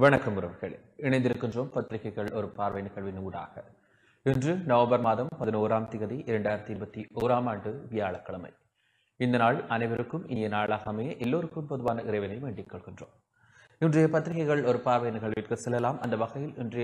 வணக்கம் உறவுகளே இணைந்திருக்கின்றோம் பத்திரிகைகள் ஒரு பார்வை நிகழ்வின் ஊடாக இன்று நவம்பர் மாதம் பதினோராம் தேதி இரண்டாயிரத்தி இருபத்தி ஓராம் ஆண்டு வியாழக்கிழமை இந்த நாள் அனைவருக்கும் இனிய நாளாக அமைய எல்லோருக்கும் பொதுவான இறைவனை வேண்டிக் கொள்கின்றோம் இன்றைய பத்திரிகைகள் ஒரு பார்வை நிகழ்விற்கு செல்லலாம் அந்த வகையில் இன்றைய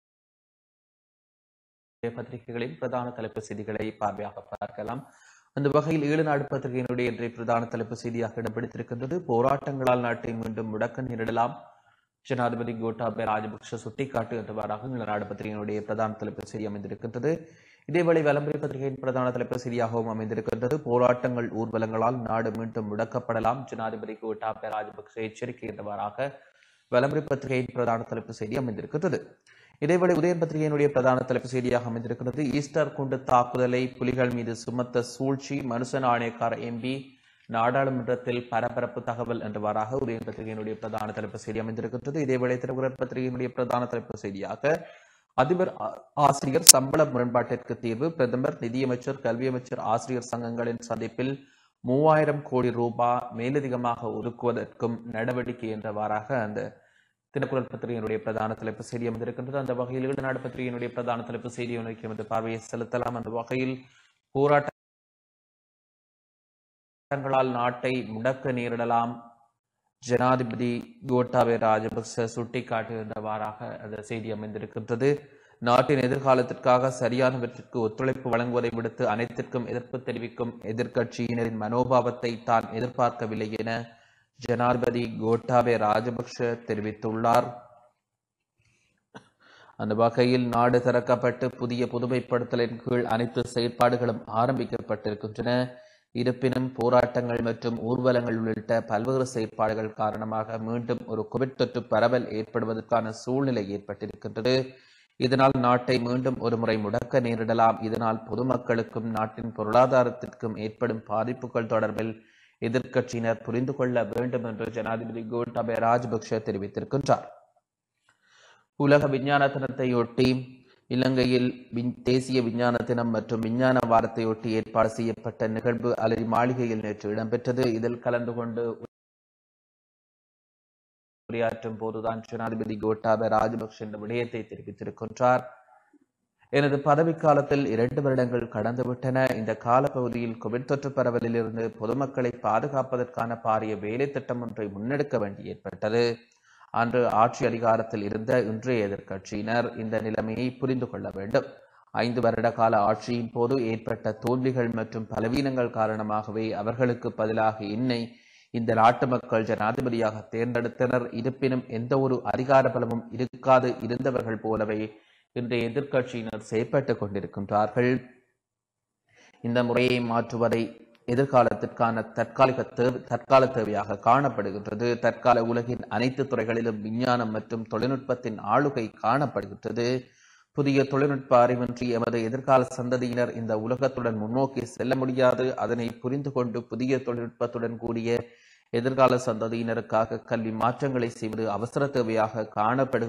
பத்திரிகைகளின் பிரதான தலைப்பு செய்திகளை பார்வையாக பார்க்கலாம் அந்த வகையில் ஈழ நாடு பத்திரிகையினுடைய இன்றைய பிரதான தலைப்பு செய்தியாக இடம் பிடித்திருக்கின்றது போராட்டங்களால் நாட்டை மீண்டும் முடக்க நேரிடலாம் ஜனாதிபதி கோட்டாபய ராஜபக்ஷ சுட்டிக்காட்டு என்றவாறாக ஈழ நாடு பத்திரிகையினுடைய பிரதான தலைப்பு செய்தி அமைந்திருக்கின்றது இதேவேளை வலம்புரி பத்திரிகையின் பிரதான தலைப்பு செய்தியாகவும் அமைந்திருக்கின்றது போராட்டங்கள் ஊர்வலங்களால் நாடு மீண்டும் முடக்கப்படலாம் ஜனாதிபதி கோட்டாபய ராஜபக்ஷ எச்சரிக்கை என்றவாறாக வலம்புரி பத்திரிகையின் பிரதான தலைப்பு செய்தி அமைந்திருக்கின்றது இதேவேளை உதயன் பத்திரிகையினுடைய பிரதான தலைப்பு செய்தியாக அமைந்திருக்கிறது ஈஸ்டர் குண்டு தாக்குதலை புலிகள் மீது சுமத்த சூழ்ச்சி மனுஷன் ஆணையக்கார எம்பி நாடாளுமன்றத்தில் பரபரப்பு தகவல் என்றவாறாக உதயன் பத்திரிகையினுடைய பிரதான தலைப்பு செய்தி அமைந்திருக்கின்றது இதேவேளை திருக்குறள் பத்திரிகையினுடைய பிரதான தலைப்பு செய்தியாக அதிபர் ஆ- ஆசிரியர் சம்பள முரண்பாட்டிற்கு தீர்வு பிரதமர் நிதியமைச்சர் கல்வி அமைச்சர் ஆசிரியர் சங்கங்களின் சந்திப்பில் மூவாயிரம் கோடி ரூபாய் மேலதிகமாக ஒதுக்குவதற்கும் நடவடிக்கை என்றவாறாக அந்த தினக்குரல் பத்திரிகையினுடைய பிரதான தலைப்பு செய்தி அமைந்திருக்கின்றது அந்த வகையில் ஈடுநாடு பத்திரிகையினுடைய பிரதான தலைப்பு செய்தியை நோக்கி எமது பார்வையை செலுத்தலாம் அந்த வகையில் போராட்டங்களால் நாட்டை முடக்க நேரிடலாம் ஜனாதிபதி கோட்டாபய ராஜபக்ச சுட்டிக்காட்டுகின்றவாறாக அந்த செய்தி அமைந்திருக்கின்றது நாட்டின் எதிர்காலத்திற்காக சரியானவற்றிற்கு ஒத்துழைப்பு வழங்குவதை விடுத்து அனைத்திற்கும் எதிர்ப்பு தெரிவிக்கும் எதிர்க்கட்சியினரின் மனோபாவத்தை தான் எதிர்பார்க்கவில்லை என ஜனாதிபதி கோட்டாபய ராஜபக்ஷ தெரிவித்துள்ளார் அந்த வகையில் நாடு திறக்கப்பட்டு புதிய புதுமைப்படுத்தலின் கீழ் அனைத்து செயற்பாடுகளும் ஆரம்பிக்கப்பட்டிருக்கின்றன இருப்பினும் போராட்டங்கள் மற்றும் ஊர்வலங்கள் உள்ளிட்ட பல்வேறு செயற்பாடுகள் காரணமாக மீண்டும் ஒரு கோவிட் தொற்று பரவல் ஏற்படுவதற்கான சூழ்நிலை ஏற்பட்டிருக்கின்றது இதனால் நாட்டை மீண்டும் ஒருமுறை முடக்க நேரிடலாம் இதனால் பொதுமக்களுக்கும் நாட்டின் பொருளாதாரத்திற்கும் ஏற்படும் பாதிப்புகள் தொடர்பில் எதிர்க்கட்சியினர் புரிந்து கொள்ள வேண்டும் என்று ஜனாதிபதி கோட்டாபய ராஜபக்ஷ தெரிவித்திருக்கின்றார் உலக விஞ்ஞான தினத்தையொட்டி இலங்கையில் விண்- தேசிய விஞ்ஞான தினம் மற்றும் விஞ்ஞான வாரத்தையொட்டி ஏற்பாடு செய்யப்பட்ட நிகழ்வு அலரி மாளிகையில் நேற்று இடம்பெற்றது இதில் கலந்து கொண்டு உரையாற்றும் போதுதான் ஜனாதிபதி கோட்டாபய ராஜபக்ஷ இந்த விடயத்தை தெரிவித்திருக்கின்றார் எனது பதவிக்காலத்தில் இரண்டு வருடங்கள் கடந்துவிட்டன இந்த காலப்பகுதியில் கோவிட் தொற்று பரவலிலிருந்து பொதுமக்களை பாதுகாப்பதற்கான பாரிய வேலை திட்டம் ஒன்றை முன்னெடுக்க வேண்டி ஏற்பட்டது அன்று ஆட்சி அதிகாரத்தில் இருந்த இன்றைய எதிர்க்கட்சியினர் இந்த நிலைமையை புரிந்து கொள்ள வேண்டும் ஐந்து வருட கால ஆட்சியின் போது ஏற்பட்ட தோல்விகள் மற்றும் பலவீனங்கள் காரணமாகவே அவர்களுக்கு பதிலாக என்னை இந்த நாட்டு மக்கள் ஜனாதிபதியாக தேர்ந்தெடுத்தனர் இருப்பினும் எந்த ஒரு அதிகார பலமும் இருக்காது இருந்தவர்கள் போலவே இன்றைய எதிர்க்கட்சியினர் செயற்பட்டுக் கொண்டிருக்கின்றார்கள் இந்த முறையை மாற்றுவதை எதிர்காலத்திற்கான தற்காலிக தேவை தற்கால தேவையாக காணப்படுகின்றது தற்கால உலகின் அனைத்து துறைகளிலும் விஞ்ஞானம் மற்றும் தொழில்நுட்பத்தின் ஆளுகை காணப்படுகின்றது புதிய தொழில்நுட்ப அறிவின்றி எமது எதிர்கால சந்ததியினர் இந்த உலகத்துடன் முன்னோக்கி செல்ல முடியாது அதனை புரிந்து கொண்டு புதிய தொழில்நுட்பத்துடன் கூடிய எதிர்கால சந்ததியினருக்காக கல்வி மாற்றங்களை செய்வது அவசர தேவையாக காணப்படுகிறது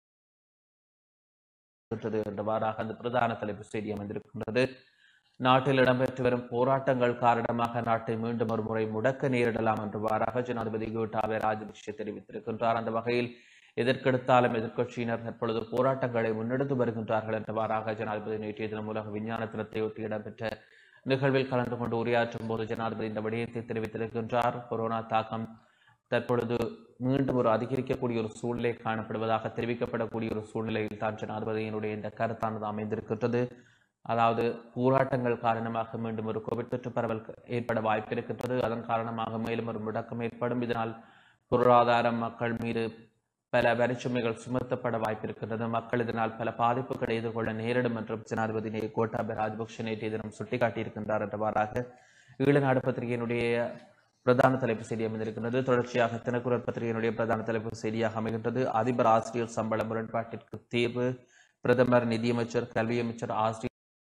இருக்கின்றது என்றவாறாக அந்த பிரதான தலைப்பு செய்தி அமைந்திருக்கின்றது நாட்டில் இடம்பெற்று வரும் போராட்டங்கள் காரணமாக நாட்டை மீண்டும் ஒரு முறை முடக்க நேரிடலாம் என்றவாறாக ஜனாதிபதி கோட்டாபய ராஜபக்ஷ தெரிவித்திருக்கின்றார் அந்த வகையில் எதற்கெடுத்தாலும் எதிர்க்கட்சியினர் தற்பொழுது போராட்டங்களை முன்னெடுத்து வருகின்றார்கள் என்றவாறாக ஜனாதிபதி நேற்றைய தினம் உலக விஞ்ஞான தினத்தையொட்டி இடம்பெற்ற நிகழ்வில் கலந்து கொண்டு உரையாற்றும் போது ஜனாதிபதி இந்த விடயத்தை தெரிவித்திருக்கின்றார் கொரோனா தாக்கம் தற்பொழுது மீண்டும் ஒரு அதிகரிக்கக்கூடிய ஒரு சூழ்நிலை காணப்படுவதாக தெரிவிக்கப்படக்கூடிய ஒரு சூழ்நிலையில் தான் ஜனாதிபதியினுடைய இந்த கருத்தானது அமைந்திருக்கின்றது அதாவது போராட்டங்கள் காரணமாக மீண்டும் ஒரு கோவிட் தொற்று பரவல் ஏற்பட வாய்ப்பு இருக்கின்றது அதன் காரணமாக மேலும் ஒரு முடக்கம் ஏற்படும் இதனால் பொருளாதாரம் மக்கள் மீது பல வரிச்சுமைகள் சுமத்தப்பட வாய்ப்பு இருக்கின்றது மக்கள் இதனால் பல பாதிப்புகளை எதிர்கொள்ள நேரிடும் என்றும் ஜனாதிபதி நே- கோட்டாபய ராஜபக்ஷ நேற்றைய தினம் சுட்டிக்காட்டியிருக்கின்றார் என்றவாறாக ஈழநாடு பத்திரிகையினுடைய பிரதான தலைப்பு செய்தி அமைந்திருக்கின்றது தொடர்ச்சியாக தினக்குரல் பத்திரிகையினுடைய பிரதான தலைப்பு செய்தியாக அமைகின்றது அதிபர் ஆசிரியர் சம்பள முரண்பாட்டிற்கு தீர்வு பிரதமர் நிதியமைச்சர் கல்வி அமைச்சர் ஆசிரியர்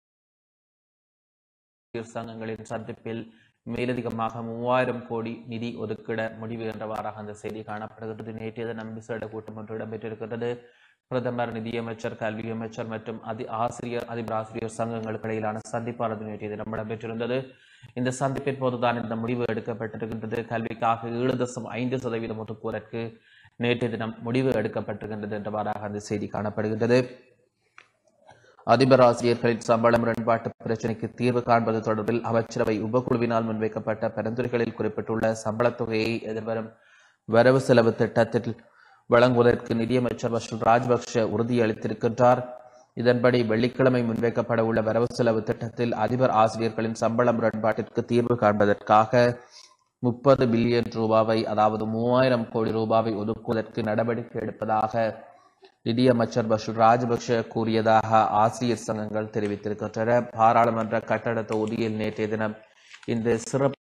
சங்கங்களின் சந்திப்பில் மேலதிகமாக மூவாயிரம் கோடி நிதி ஒதுக்கிட முடிவு என்றவாறாக அந்த செய்தி காணப்படுகிறது நேற்றைய தினம் விசேட கூட்டம் ஒன்று இடம்பெற்றிருக்கிறது பிரதமர் நிதியமைச்சர் கல்வி அமைச்சர் மற்றும் அதி ஆசிரியர் அதிபர் ஆசிரியர் சங்கங்களுக்கு இடையிலான சந்திப்பானது நேற்றைய தினம் இடம்பெற்றிருந்தது இந்த சந்திப்பின் போதுதான் இந்த முடிவு எடுக்கப்பட்டிருக்கின்றது கல்விக்காக ஏழு தசம் ஐந்து சதவீதம் ஒதுக்குவதற்கு நேற்றைய தினம் முடிவு எடுக்கப்பட்டிருக்கின்றது என்றவாறாக அந்த செய்தி காணப்படுகின்றது அதிபர் ஆசிரியர்களின் சம்பள முரண்பாட்டு பிரச்சினைக்கு தீர்வு காண்பது தொடர்பில் அமைச்சரவை உபகுழுவினால் முன்வைக்கப்பட்ட பரிந்துரைகளில் குறிப்பிட்டுள்ள சம்பளத் தொகையை எதிர்வரும் வரவு செலவு திட்டத்தில் வழங்குவதற்கு நிதியமைச்சர் வசூல் ராஜபக்ஷ உறுதியளித்திருக்கின்றார் இதன்படி வெள்ளிக்கிழமை முன்வைக்கப்பட உள்ள வரவு செலவு திட்டத்தில் அதிபர் ஆசிரியர்களின் சம்பள முரண்பாட்டிற்கு தீர்வு காண்பதற்காக முப்பது பில்லியன் ரூபாவை அதாவது மூவாயிரம் கோடி ரூபாவை ஒதுக்குவதற்கு நடவடிக்கை எடுப்பதாக நிதியமைச்சர் பஷீர் ராஜபக்ஷ கூறியதாக ஆசிரியர் சங்கங்கள் தெரிவித்திருக்கின்றன பாராளுமன்ற கட்டட தொகுதியில் நேற்றைய தினம் இந்த சிறப்பு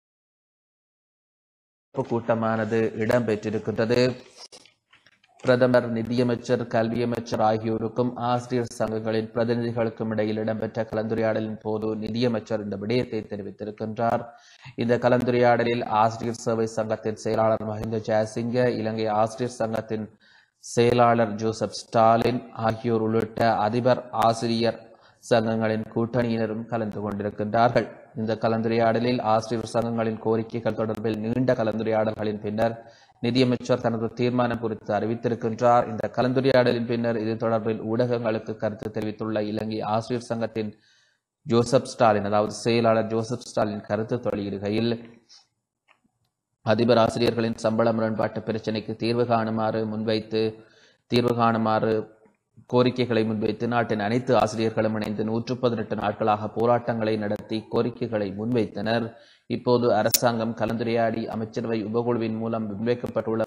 கூட்டமானது இடம்பெற்றிருக்கின்றது பிரதமர் நிதியமைச்சர் கல்வி அமைச்சர் ஆகியோருக்கும் ஆசிரியர் சங்கங்களின் பிரதிநிதிகளுக்கும் இடையில் இடம்பெற்ற கலந்துரையாடலின் போது நிதியமைச்சர் இந்த விடயத்தை தெரிவித்திருக்கின்றார் இந்த கலந்துரையாடலில் ஆசிரியர் சேவை சங்கத்தின் செயலாளர் மஹிந்த ஜெயசிங்க இலங்கை ஆசிரியர் சங்கத்தின் செயலாளர் ஜோசப் ஸ்டாலின் ஆகியோர் உள்ளிட்ட அதிபர் ஆசிரியர் சங்கங்களின் கூட்டணியினரும் கலந்து கொண்டிருக்கின்றார்கள் இந்த கலந்துரையாடலில் ஆசிரியர் சங்கங்களின் கோரிக்கைகள் தொடர்பில் நீண்ட கலந்துரையாடல்களின் பின்னர் நிதியமைச்சர் தனது தீர்மானம் குறித்து அறிவித்திருக்கின்றார் இந்த கலந்துரையாடலின் பின்னர் இது தொடர்பில் ஊடகங்களுக்கு கருத்து தெரிவித்துள்ள இலங்கை ஆசிரியர் சங்கத்தின் ஜோசப் ஸ்டாலின் அதாவது செயலாளர் ஜோசப் ஸ்டாலின் கருத்து வெளியிடுகையில் அதிபர் ஆசிரியர்களின் சம்பள முரண்பாட்டு பிரச்சினைக்கு தீர்வு காணுமாறு முன்வைத்து தீர்வு காணுமாறு கோரிக்கைகளை முன்வைத்து நாட்டின் அனைத்து ஆசிரியர்களும் இணைந்து நூற்று பதினெட்டு நாட்களாக போராட்டங்களை நடத்தி கோரிக்கைகளை முன்வைத்தனர் இப்போது அரசாங்கம் கலந்துரையாடி அமைச்சரவை உபகுழுவின் மூலம் முன்வைக்கப்பட்டுள்ள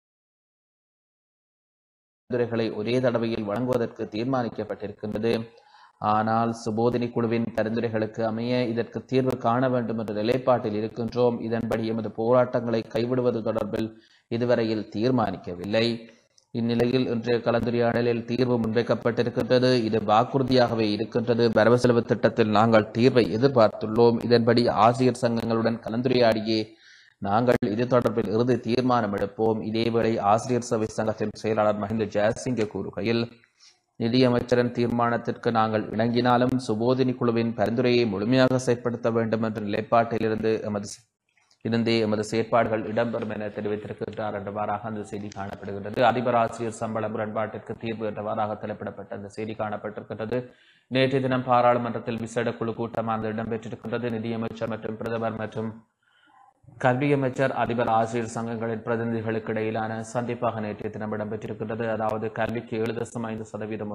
பரிந்துரைகளை ஒரே தடவையில் வழங்குவதற்கு தீர்மானிக்கப்பட்டிருக்கின்றது ஆனால் சுபோதினி குழுவின் பரிந்துரைகளுக்கு அமைய இதற்கு தீர்வு காண வேண்டும் என்ற நிலைப்பாட்டில் இருக்கின்றோம் இதன்படி எமது போராட்டங்களை கைவிடுவது தொடர்பில் இதுவரையில் தீர்மானிக்கவில்லை இந்நிலையில் இன்றைய கலந்துரையாடலில் தீர்வு முன்வைக்கப்பட்டிருக்கின்றது இது வாக்குறுதியாகவே இருக்கின்றது வரவு செலவு திட்டத்தில் நாங்கள் தீர்வை எதிர்பார்த்துள்ளோம் இதன்படி ஆசிரியர் சங்கங்களுடன் கலந்துரையாடியே நாங்கள் இது தொடர்பில் இறுதி தீர்மானம் எடுப்போம் இதேவேளை ஆசிரியர் சபை சங்கத்தின் செயலாளர் மஹிந்த ஜெயசிங்க கூறுகையில் நிதியமைச்சரின் தீர்மானத்திற்கு நாங்கள் இணங்கினாலும் சுபோதினி குழுவின் பரிந்துரையை முழுமையாக செயற்படுத்த வேண்டும் என்ற நிலைப்பாட்டிலிருந்து எமது இருந்தே எமது செயற்பாடுகள் இடம்பெறும் என தெரிவித்திருக்கின்றார் என்றவாறாக அந்த செய்தி காணப்படுகின்றது அதிபர் ஆசிரியர் சம்பள முரண்பாட்டிற்கு தீர்வு என்றவாறாக தலைப்பிடப்பட்ட அந்த செய்தி காணப்பட்டிருக்கின்றது நேற்றைய தினம் பாராளுமன்றத்தில் விசேட குழு கூட்டமானது இடம்பெற்றிருக்கின்றது நிதியமைச்சர் மற்றும் பிரதமர் மற்றும் கல்வி அமைச்சர் அதிபர் ஆசிரியர் சங்கங்களின் பிரதிநிதிகளுக்கு இடையிலான சந்திப்பாக நேற்றைய தினம் இடம்பெற்றிருக்கின்றது அதாவது கல்விக்கு ஏழு தசம் ஐந்து சதவீதம்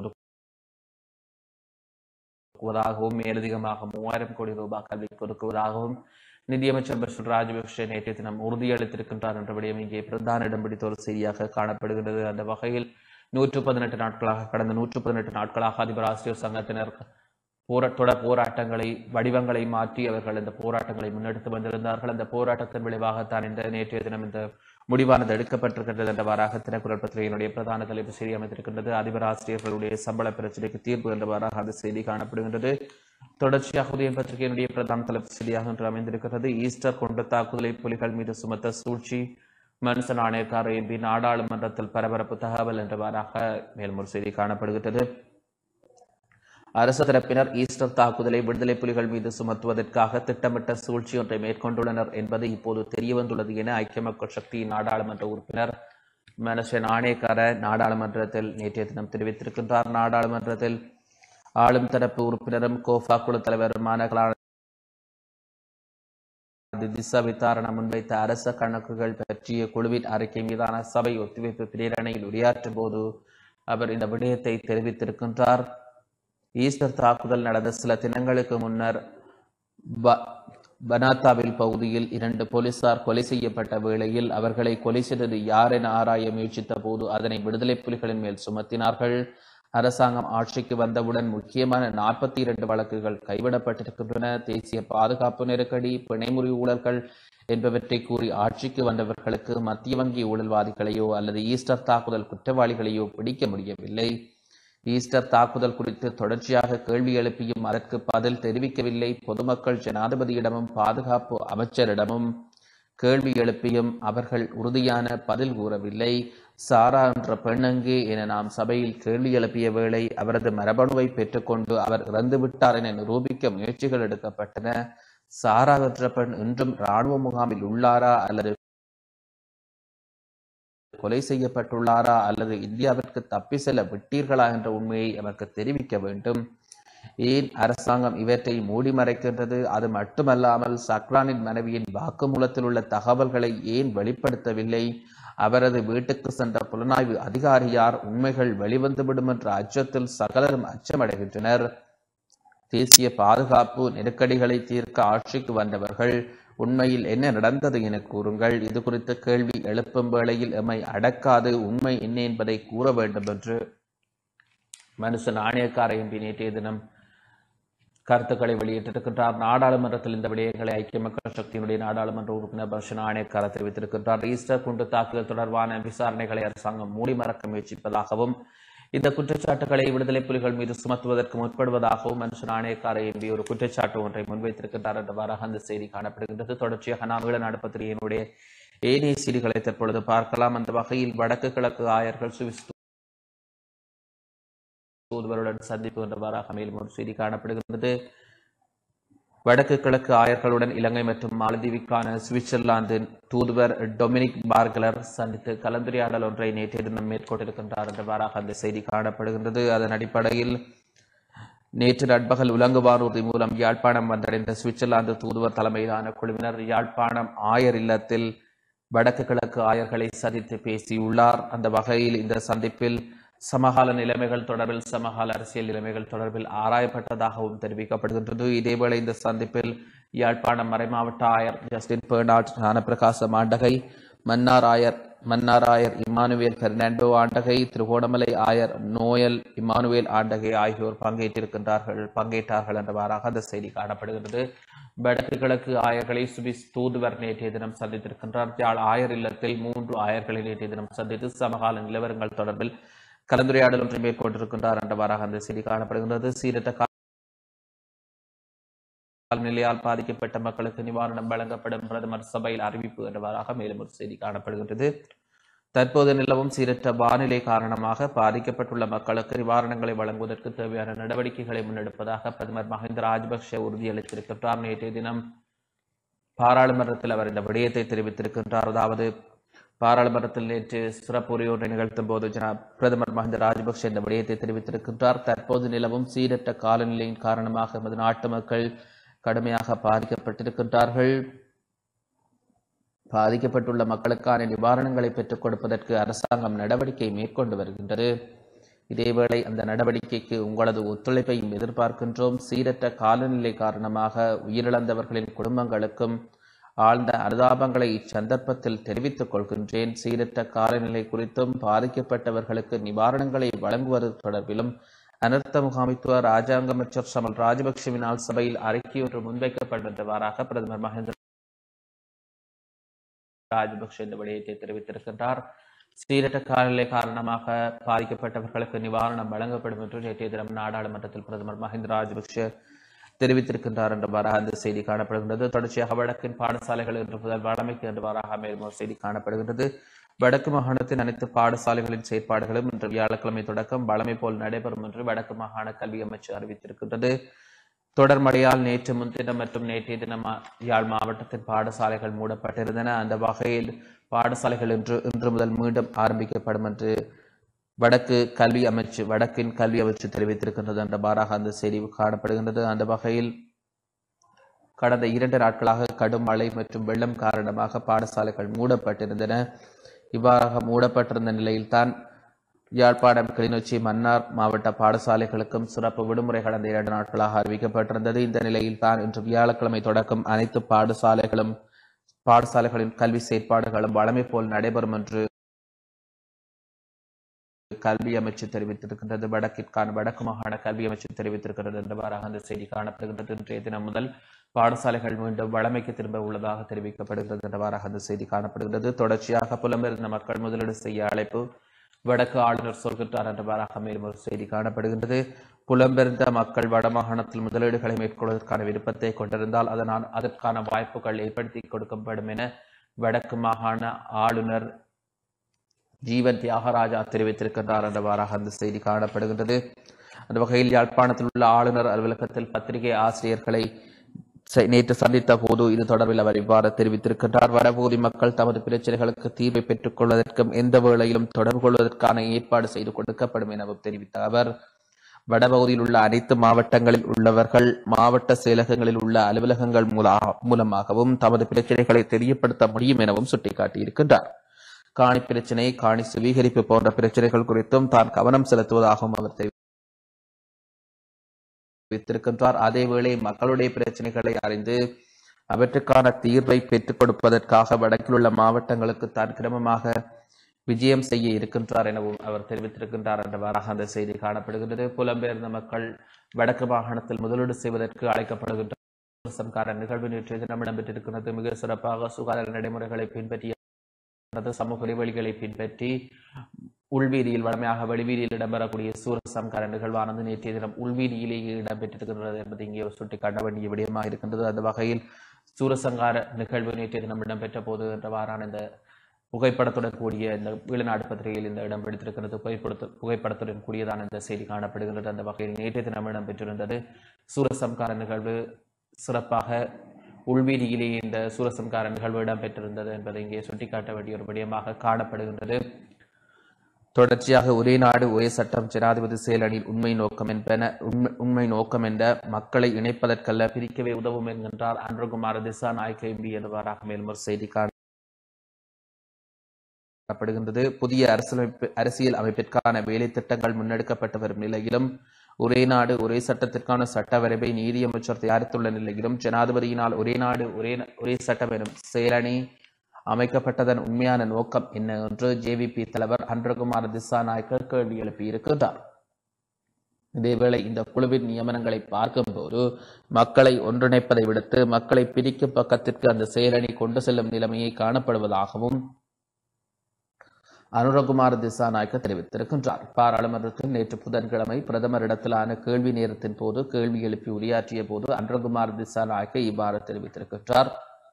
ஒதுக்குவதாகவும் மேலதிகமாக மூவாயிரம் கோடி ரூபாய் கல்விக்கு ஒதுக்குவதாகவும் நிதியமைச்சர் பஷீர் ராஜபக்ஷ நேற்றைய தினம் உறுதியளித்திருக்கின்றார் என்ற விடயம் இங்கே பிரதான இடம் பிடித்த ஒரு செய்தியாக காணப்படுகின்றது அந்த வகையில் நூற்று பதினெட்டு நாட்களாக கடந்த நூற்று பதினெட்டு நாட்களாக அதிபர் ஆசிரியர் சங்கத்தினர் போரா தொடர் போராட்டங்களை வடிவங்களை மாற்றி அவர்கள் இந்த போராட்டங்களை முன்னெடுத்து வந்திருந்தார்கள் அந்த போராட்டத்தின் விளைவாகத்தான் இந்த நேற்றைய தினம் இந்த முடிவானது எடுக்கப்பட்டிருக்கின்றது என்றவாறாக தினக்குரல் பத்திரிகையினுடைய பிரதான தலைப்பு செய்தி அமைத்திருக்கின்றது அதிபர் ஆசிரியர்களுடைய சம்பள பிரச்சனைக்கு தீர்வு என்றவாறாக அந்த செய்தி காணப்படுகின்றது தொடர்ச்சியாக உதயன் பத்திரிகையினுடைய பிரதான தலைப்பு செய்தியாக இன்று அமைந்திருக்கிறது ஈஸ்டர் கொண்ட தாக்குதலை புலிகள் மீது சுமத்த சூழ்ச்சி மனுஷ நாணயக்கார எம்பி நாடாளுமன்றத்தில் பரபரப்பு தகவல் என்றவாறாக மேலும் ஒரு செய்தி காணப்படுகின்றது அரசு தரப்பினர் ஈஸ்டர் தாக்குதலை விடுதலை புலிகள் மீது சுமத்துவதற்காக திட்டமிட்ட சூழ்ச்சி ஒன்றை மேற்கொண்டுள்ளனர் என்பது இப்போது தெரியவந்துள்ளது என ஐக்கிய மக்கள் சக்தியின் நாடாளுமன்ற உறுப்பினர் மனுஷ நாணயக்கார நாடாளுமன்றத்தில் நேற்றைய தினம் தெரிவித்திருக்கின்றார் நாடாளுமன்றத்தில் ஆளும் தரப்பு உறுப்பினரும் கோஃபா குழு தலைவருமான திசா விசாரணை முன்வைத்த அரச கணக்குகள் பற்றிய குழுவின் அறிக்கை மீதான சபை ஒத்திவைப்பு பிரேரணையில் உரையாற்றும் போது அவர் இந்த விடயத்தை தெரிவித்திருக்கின்றார் ஈஸ்டர் தாக்குதல் நடந்த சில தினங்களுக்கு முன்னர் ப- பனாத்தாவில் பகுதியில் இரண்டு போலீசார் கொலை செய்யப்பட்ட வேளையில் அவர்களை கொலை செய்தது யார் என ஆராய முயற்சித்த போது அதனை விடுதலை புலிகளின் மேல் சுமத்தினார்கள் அரசாங்கம் ஆட்சிக்கு வந்தவுடன் முக்கியமான நாற்பத்தி இரண்டு வழக்குகள் கைவிடப்பட்டிருக்கின்றன தேசிய பாதுகாப்பு நெருக்கடி பிணைமுறி ஊழல்கள் என்பவற்றை கூறி ஆட்சிக்கு வந்தவர்களுக்கு மத்திய வங்கி ஊழல்வாதிகளையோ அல்லது ஈஸ்டர் தாக்குதல் குற்றவாளிகளையோ பிடிக்க முடியவில்லை ஈஸ்டர் தாக்குதல் குறித்து தொடர்ச்சியாக கேள்வி எழுப்பியும் அதற்கு பதில் தெரிவிக்கவில்லை பொதுமக்கள் ஜனாதிபதியிடமும் பாதுகாப்பு அமைச்சரிடமும் கேள்வி எழுப்பியும் அவர்கள் உறுதியான பதில் கூறவில்லை சாரா என்ற பெண்ணங்கே என நாம் சபையில் கேள்வி எழுப்பிய வேளை அவரது மரபணுவை பெற்றுக்கொண்டு அவர் இறந்துவிட்டார் என நிரூபிக்க முயற்சிகள் எடுக்கப்பட்டன சாரா என்ற பெண் இன்றும் இராணுவ முகாமில் உள்ளாரா அல்லது கொலை செய்யப்பட்டுள்ளாரா அல்லது இந்தியாவிற்கு தப்பி செல்ல விட்டீர்களா என்ற உண்மையை எமக்கு தெரிவிக்க வேண்டும் ஏன் அரசாங்கம் இவற்றை மூடி மறைக்கின்றது அது மட்டுமல்லாமல் சக்ரானின் மனைவியின் வாக்குமூலத்தில் உள்ள தகவல்களை ஏன் வெளிப்படுத்தவில்லை அவரது வீட்டுக்கு சென்ற புலனாய்வு அதிகாரியார் உண்மைகள் வெளிவந்துவிடும் என்ற அச்சத்தில் சகலரும் அச்சமடைகின்றனர் தேசிய பாதுகாப்பு நெருக்கடிகளை தீர்க்க ஆட்சிக்கு வந்தவர்கள் உண்மையில் என்ன நடந்தது என கூறுங்கள் இது குறித்து கேள்வி எழுப்பும் வேளையில் எம்மை அடக்காது உண்மை என்ன என்பதை கூற வேண்டும் என்று மனுஷன் ஆணையக்கார எம்பி நேற்றைய தினம் கருத்துக்களை வெளியிட்டிருக்கின்றார் நாடாளுமன்றத்தில் இந்த விடயங்களை ஐக்கிய மக்கள் சக்தியினுடைய நாடாளுமன்ற உறுப்பினர் பஷன் ஆணையக்கார தெரிவித்திருக்கின்றார் ஈஸ்டர் குண்டு தாக்குதல் தொடர்பான விசாரணைகளை அரசாங்கம் மூடி மறக்க முயற்சிப்பதாகவும் இந்த குற்றச்சாட்டுகளை விடுதலை புலிகள் மீது சுமத்துவதற்கு முற்படுவதாகவும் மனுஷன் ஆணையக்கார எம்பி ஒரு குற்றச்சாட்டு ஒன்றை முன்வைத்திருக்கின்றார் என்றவாறாக அந்த செய்தி காணப்படுகின்றது தொடர்ச்சியாக நாம் ஈழநாடு பத்திரிகையினுடைய ஏனைய செய்திகளை தற்பொழுது பார்க்கலாம் அந்த வகையில் வடக்கு கிழக்கு ஆயர்கள் சுவிஸ் தூதுவருடன் சந்திப்பு என்றவாறாக மேலும் ஒரு செய்தி காணப்படுகின்றது வடக்கு கிழக்கு ஆயர்களுடன் இலங்கை மற்றும் மாலத்தீவுக்கான சுவிட்சர்லாந்து தூதுவர் டொமினிக் பார்கலர் சந்தித்து கலந்துரையாடல் ஒன்றை நேற்றைய தினம் மேற்கொண்டிருக்கின்றார் என்றவாறாக அந்த செய்தி காணப்படுகின்றது அதன் அடிப்படையில் நேற்று நண்பகல் உலங்குவானூர்தி மூலம் யாழ்ப்பாணம் வந்தடைந்த சுவிட்சர்லாந்து தூதுவர் தலைமையிலான குழுவினர் யாழ்ப்பாணம் ஆயர் இல்லத்தில் வடக்கு கிழக்கு ஆயர்களை சந்தித்து பேசியுள்ளார் அந்த வகையில் இந்த சந்திப்பில் சமகால நிலைமைகள் தொடர்பில் சமகால அரசியல் நிலைமைகள் தொடர்பில் ஆராயப்பட்டதாகவும் தெரிவிக்கப்படுகின்றது இதேவேளை இந்த சந்திப்பில் யாழ்ப்பாணம் மறைமாவட்ட ஆயர் ஜஸ்டின் பேர்னாட் ஞானப்பிரகாச ஆண்டகை மன்னார் ஆயர் மன்னார் ஆயர் இமானுவேல் பெர்னாண்டோ ஆண்டகை திருகோணமலை ஆயர் நோயல் இமானுவேல் ஆண்டகை ஆகியோர் பங்கேற்றிருக்கின்றார்கள் பங்கேற்றார்கள் என்றவாறாக அந்த செய்தி காணப்படுகிறது வடக்கு கிழக்கு ஆயர்களை சுவிஸ் தூதுவர் நேற்றைய தினம் சந்தித்திருக்கின்றார் யாழ் ஆயர் இல்லத்தில் மூன்று ஆயர்களை நேற்றைய தினம் சந்தித்து சமகால நிலவரங்கள் தொடர்பில் கலந்துரையாடல் ஒன்றை மேற்கொண்டிருக்கின்றார் என்றவாறாக அந்த செய்தி காணப்படுகின்றது சீரற்ற காலநிலையால் பாதிக்கப்பட்ட மக்களுக்கு நிவாரணம் வழங்கப்படும் பிரதமர் சபையில் அறிவிப்பு என்றவாறாக மேலும் ஒரு செய்தி காணப்படுகின்றது தற்போது நிலவும் சீரற்ற வானிலை காரணமாக பாதிக்கப்பட்டுள்ள மக்களுக்கு நிவாரணங்களை வழங்குவதற்கு தேவையான நடவடிக்கைகளை முன்னெடுப்பதாக பிரதமர் மஹிந்த ராஜபக்ஷ உறுதியளித்திருக்கின்றார் நேற்றைய தினம் பாராளுமன்றத்தில் அவர் இந்த விடயத்தை தெரிவித்திருக்கின்றார் அதாவது பாராளுமன்றத்தில் நேற்று சிறப்பு உரை ஒன்றை நிகழ்த்தும் போது ஜனா பிரதமர் மஹிந்த ராஜபக்ஷ இந்த விடயத்தை தெரிவித்திருக்கின்றார் தற்போது நிலவும் சீரற்ற காலநிலையின் காரணமாக எமது நாட்டு மக்கள் கடுமையாக பாதிக்கப்பட்டிருக்கின்றார்கள் பாதிக்கப்பட்டுள்ள மக்களுக்கான நிவாரணங்களை பெற்றுக் கொடுப்பதற்கு அரசாங்கம் நடவடிக்கை மேற்கொண்டு வருகின்றது இதேவேளை அந்த நடவடிக்கைக்கு உங்களது ஒத்துழைப்பையும் எதிர்பார்க்கின்றோம் சீரற்ற காலநிலை காரணமாக உயிரிழந்தவர்களின் குடும்பங்களுக்கும் ஆழ்ந்த அனுதாபங்களை இச்சந்தர்ப்பத்தில் தெரிவித்துக் கொள்கின்றேன் சீரற்ற காலநிலை குறித்தும் பாதிக்கப்பட்டவர்களுக்கு நிவாரணங்களை வழங்குவது தொடர்பிலும் அனர்த்த முகாமைத்துவ ராஜாங்க அமைச்சர் சமல் ராஜபக்சவினால் சபையில் அறிக்கை ஒன்று முன்வைக்கப்பட்டவாறாக பிரதமர் மகேந்திர ராஜபக்ஷ இந்த விடயத்தை தெரிவித்திருக்கின்றார் சீரற்ற காலநிலை காரணமாக பாதிக்கப்பட்டவர்களுக்கு நிவாரணம் வழங்கப்படும் என்று நேற்றைய தினம் நாடாளுமன்றத்தில் பிரதமர் மஹிந்த ராஜபக்ஷ தெரிவித்திருக்கின்றார் என்றவாறாக அந்த செய்தி காணப்படுகின்றது தொடர்ச்சியாக வடக்கின் பாடசாலைகள் என்று முதல் வழமைக்கு என்றவாறாக மேலும் ஒரு செய்தி காணப்படுகின்றது வடக்கு மாகாணத்தின் அனைத்து பாடசாலைகளின் செயற்பாடுகளும் இன்று வியாழக்கிழமை தொடக்கம் வழமை போல் நடைபெறும் என்று வடக்கு மாகாண கல்வி அமைச்சு அறிவித்திருக்கின்றது தொடர் மழையால் நேற்று முன்தினம் மற்றும் நேற்றைய தினம் யாழ் மாவட்டத்தின் பாடசாலைகள் மூடப்பட்டிருந்தன அந்த வகையில் பாடசாலைகள் இன்று இன்று முதல் மீண்டும் ஆரம்பிக்கப்படும் என்று வடக்கு கல்வி அமைச்சு வடக்கின் கல்வி அமைச்சு தெரிவித்திருக்கின்றது என்றவாறாக அந்த செய்தி காணப்படுகின்றது அந்த வகையில் கடந்த இரண்டு நாட்களாக கடும் மழை மற்றும் வெள்ளம் காரணமாக பாடசாலைகள் மூடப்பட்டிருந்தன இவ்வாறாக மூடப்பட்டிருந்த நிலையில்தான் யாழ்ப்பாணம் கிளிநொச்சி மன்னார் மாவட்ட பாடசாலைகளுக்கும் சிறப்பு விடுமுறை கடந்த இரண்டு நாட்களாக அறிவிக்கப்பட்டிருந்தது இந்த நிலையில் தான் இன்று வியாழக்கிழமை தொடக்கம் அனைத்து பாடசாலைகளும் பாடசாலைகளின் கல்வி செயற்பாடுகளும் வழமை போல் நடைபெறும் என்று கல்வி அமைச்சு தெரிவித்திருக்கின்றது வடக்கிற்கான வடக்கு மாகாண கல்வி அமைச்சு தெரிவித்திருக்கிறது என்றவாறாக அந்த செய்தி காணப்படுகின்றது இன்றைய தினம் முதல் பாடசாலைகள் மீண்டும் வழமைக்கு திரும்ப உள்ளதாக தெரிவிக்கப்படுகிறது என்றவாறாக அந்த செய்தி காணப்படுகிறது தொடர்ச்சியாக புலம்பெயர்ந்த மக்கள் முதலீடு செய்ய அழைப்பு வடக்கு ஆளுநர் சொல்கின்றார் என்றவாறாக மேலும் ஒரு செய்தி காணப்படுகின்றது புலம்பெயர்ந்த மக்கள் வடமாகாணத்தில் முதலீடுகளை மேற்கொள்வதற்கான விருப்பத்தை கொண்டிருந்தால் அதனால் அதற்கான வாய்ப்புகள் ஏற்படுத்தி கொடுக்கப்படும் என வடக்கு மாகாண ஆளுநர் ஜீவன் தியாகராஜா தெரிவித்திருக்கின்றார் என்றவாறாக அந்த செய்தி காணப்படுகின்றது அந்த வகையில் யாழ்ப்பாணத்தில் உள்ள ஆளுநர் அலுவலகத்தில் பத்திரிகை ஆசிரியர்களை செ- நேற்று சந்தித்த போது இது தொடர்பில் அவர் இவ்வாறு தெரிவித்திருக்கின்றார் வடபகுதி மக்கள் தமது பிரச்சனைகளுக்கு தீர்வை பெற்றுக் கொள்வதற்கும் எந்த வேளையிலும் தொடர்பு கொள்வதற்கான ஏற்பாடு செய்து கொடுக்கப்படும் எனவும் தெரிவித்த அவர் வடபகுதியில் உள்ள அனைத்து மாவட்டங்களில் உள்ளவர்கள் மாவட்ட செயலகங்களில் உள்ள அலுவலகங்கள் மூலா- மூலமாகவும் தமது பிரச்சனைகளை தெரியப்படுத்த முடியும் எனவும் சுட்டிக்காட்டியிருக்கின்றார் காணி பிரச்சினை காணி சுவீகரிப்பு போன்ற பிரச்சனைகள் குறித்தும் தான் கவனம் செலுத்துவதாகவும் அவர் தெரிவித்திருக்கின்றார் அதேவேளை மக்களுடைய பிரச்சனைகளை அறிந்து அவற்றுக்கான தீர்வை பெற்றுக் கொடுப்பதற்காக வடக்கில் உள்ள மாவட்டங்களுக்கு தான் கிரமமாக விஜயம் செய்ய இருக்கின்றார் எனவும் அவர் தெரிவித்திருக்கின்றார் என்றவாறாக அந்த செய்தி காணப்படுகின்றது புலம்பெயர்ந்த மக்கள் வடக்கு மாகாணத்தில் முதலீடு செய்வதற்கு அழைக்கப்படுகின்ற சம்கார நிகழ்வு நேற்றைய தினம் இடம்பெற்றிருக்கிறது மிக சிறப்பாக சுகாதார நடைமுறைகளை பின்பற்றிய சமூக இடைவெளிகளை பின்பற்றி உள்வீதியில் வழமையாக வெளிவீதியில் இடம்பெறக்கூடிய சூரசம்கார நிகழ்வானது நேற்றைய தினம் உள்வீதியிலேயே இடம்பெற்றிருக்கின்றது என்பது இங்கே சுட்டிக்காட்ட வேண்டிய விடயமாக இருக்கின்றது அந்த வகையில் சூரசங்கார நிகழ்வு நேற்றைய தினம் இடம்பெற்ற போது என்றவாறான இந்த புகைப்படத்துடன் கூடிய இந்த வெளிநாடு பத்திரிகையில் இந்த இடம் பிடித்திருக்கிறது புகைப்படத்து புகைப்படத்துடன் கூடியதான இந்த செய்தி காணப்படுகின்றது அந்த வகையில் நேற்றைய தினம் இடம்பெற்றிருந்தது சூரசம்கார நிகழ்வு சிறப்பாக உள்வீதியிலேயே இந்த சூரசம்கார நிகழ்வு இடம்பெற்றிருந்தது என்பதை இங்கே சுட்டிக்காட்ட வேண்டிய ஒரு விடயமாக காணப்படுகின்றது தொடர்ச்சியாக ஒரே நாடு ஒரே சட்டம் ஜனாதிபதி செயலணியில் உண்மை நோக்கம் என்பன உண்மை உண்மை நோக்கம் என்ற மக்களை இணைப்பதற்கல்ல பிரிக்கவே உதவும் என்கின்றார் அன்றகுமார திசா நாயக்க எம்பி என்பவராக மேலும் ஒரு செய்தி காணப்படுகின்றது புதிய அரசியலமைப்பு அரசியல் அமைப்பிற்கான வேலை திட்டங்கள் முன்னெடுக்கப்பட்டு வரும் நிலையிலும் ஒரே நாடு ஒரே சட்டத்திற்கான சட்ட வரைவை நீதியமைச்சர் தயாரித்துள்ள நிலையிலும் ஜனாதிபதியினால் ஒரே நாடு ஒரே ஒரே சட்டம் எனும் செயலணி அமைக்கப்பட்டதன் உண்மையான நோக்கம் என்ன என்று ஜேவிபி தலைவர் அன்றகுமார் திசாநாயக்கர் கேள்வி எழுப்பியிருக்கிறார் இதேவேளை இந்த குழுவின் நியமனங்களை பார்க்கும்போது மக்களை ஒன்றிணைப்பதை விடுத்து மக்களை பிரிக்கும் பக்கத்திற்கு அந்த செயலணி கொண்டு செல்லும் நிலைமையை காணப்படுவதாகவும் அனுரகுமார் திசாநாயக்க தெரிவித்திருக்கின்றார் பாராளுமன்றத்தில் நேற்று புதன்கிழமை பிரதமரிடத்திலான கேள்வி நேரத்தின் போது கேள்வி எழுப்பி உரையாற்றிய போது அன்றகுமார் திசாநாயக்க இவ்வாறு தெரிவித்திருக்கின்றார்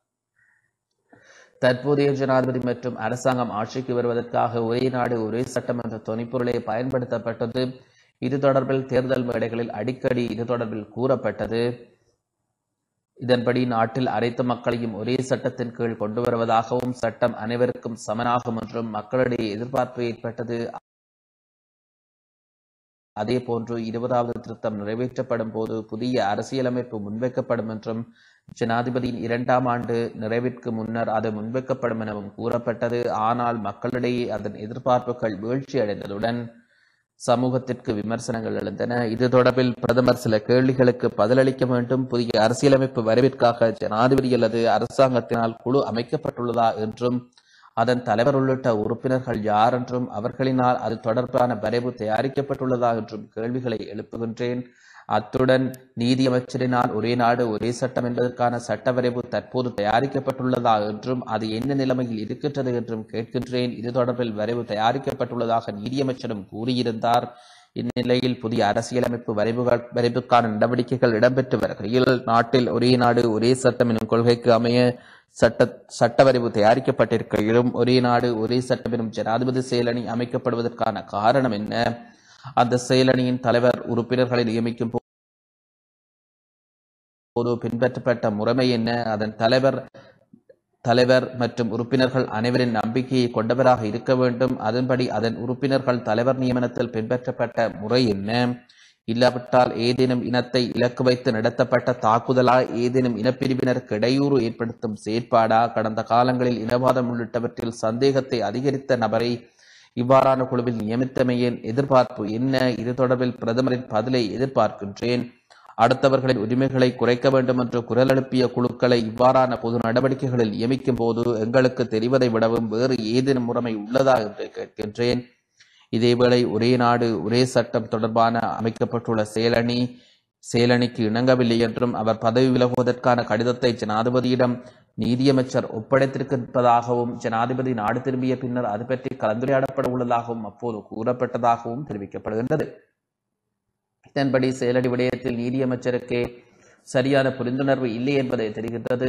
தற்போதைய ஜனாதிபதி மற்றும் அரசாங்கம் ஆட்சிக்கு வருவதற்காக ஒரே நாடு ஒரே சட்டம் என்ற தொனிப்பொருளை பயன்படுத்தப்பட்டது இது தொடர்பில் தேர்தல் மேடைகளில் அடிக்கடி இது தொடர்பில் கூறப்பட்டது இதன்படி நாட்டில் அனைத்து மக்களையும் ஒரே சட்டத்தின் கீழ் கொண்டு வருவதாகவும் சட்டம் அனைவருக்கும் சமனாகும் என்றும் மக்களிடையே எதிர்பார்ப்பு ஏற்பட்டது அதே போன்று இருபதாவது திருத்தம் நிறைவேற்றப்படும் போது புதிய அரசியலமைப்பு முன்வைக்கப்படும் என்றும் ஜனாதிபதியின் இரண்டாம் ஆண்டு நிறைவிற்கு முன்னர் அது முன்வைக்கப்படும் எனவும் கூறப்பட்டது ஆனால் மக்களிடையே அதன் எதிர்பார்ப்புகள் வீழ்ச்சி அடைந்ததுடன் சமூகத்திற்கு விமர்சனங்கள் எழுந்தன இது தொடர்பில் பிரதமர் சில கேள்விகளுக்கு பதிலளிக்க வேண்டும் புதிய அரசியலமைப்பு வரவிற்காக ஜனாதிபதி அல்லது அரசாங்கத்தினால் குழு அமைக்கப்பட்டுள்ளதா என்றும் அதன் தலைவர் உள்ளிட்ட உறுப்பினர்கள் யார் என்றும் அவர்களினால் அது தொடர்பான வரைவு தயாரிக்கப்பட்டுள்ளதா என்றும் கேள்விகளை எழுப்புகின்றேன் அத்துடன் நீதி அமைச்சரினால் ஒரே நாடு ஒரே சட்டம் என்பதற்கான சட்ட வரைவு தற்போது தயாரிக்கப்பட்டுள்ளதா என்றும் அது என்ன நிலைமையில் இருக்கின்றது என்றும் கேட்கின்றேன் இது தொடர்பில் வரைவு தயாரிக்கப்பட்டுள்ளதாக நீதியமைச்சரும் கூறியிருந்தார் இந்நிலையில் புதிய அரசியலமைப்பு வரைவுகள் வரைவுக்கான நடவடிக்கைகள் இடம்பெற்று வருகையில் நாட்டில் ஒரே நாடு ஒரே சட்டம் எனும் கொள்கைக்கு அமைய சட்ட சட்ட வரைவு தயாரிக்கப்பட்டிருக்கையிலும் ஒரே நாடு ஒரே சட்டம் எனும் ஜனாதிபதி செயலணி அமைக்கப்படுவதற்கான காரணம் என்ன அந்த செயலணியின் தலைவர் உறுப்பினர்களை நியமிக்கும் போது பின்பற்றப்பட்ட முறைமை என்ன அதன் தலைவர் தலைவர் மற்றும் உறுப்பினர்கள் அனைவரின் நம்பிக்கையை கொண்டவராக இருக்க வேண்டும் அதன்படி அதன் உறுப்பினர்கள் தலைவர் நியமனத்தில் பின்பற்றப்பட்ட முறை என்ன இல்லாவிட்டால் ஏதேனும் இனத்தை இலக்கு வைத்து நடத்தப்பட்ட தாக்குதலா ஏதேனும் இனப்பிரிவினருக்கு இடையூறு ஏற்படுத்தும் செயற்பாடா கடந்த காலங்களில் இனவாதம் உள்ளிட்டவற்றில் சந்தேகத்தை அதிகரித்த நபரை இவ்வாறான குழுவில் நியமித்தமையின் எதிர்பார்ப்பு என்ன இது தொடர்பில் பிரதமரின் பதிலை எதிர்பார்க்கின்றேன் அடுத்தவர்களின் உரிமைகளை குறைக்க வேண்டும் என்று குரல் எழுப்பிய குழுக்களை இவ்வாறான பொது நடவடிக்கைகளில் நியமிக்கும் போது எங்களுக்கு தெரிவதை விடவும் வேறு ஏதேனும் முறைமை உள்ளதா என்று கேட்கின்றேன் இதேவேளை ஒரே நாடு ஒரே சட்டம் தொடர்பான அமைக்கப்பட்டுள்ள செயலணி செயலணிக்கு இணங்கவில்லை என்றும் அவர் பதவி விலகுவதற்கான கடிதத்தை ஜனாதிபதியிடம் நீதியமைச்சர் ஒப்படைத்திருப்பதாகவும் ஜனாதிபதி நாடு திரும்பிய பின்னர் அது பற்றி கலந்துரையாடப்பட உள்ளதாகவும் அப்போது கூறப்பட்டதாகவும் தெரிவிக்கப்படுகின்றது இதன்படி செயலடி விடயத்தில் நீதியமைச்சருக்கே சரியான புரிந்துணர்வு இல்லை என்பதை தெரிகின்றது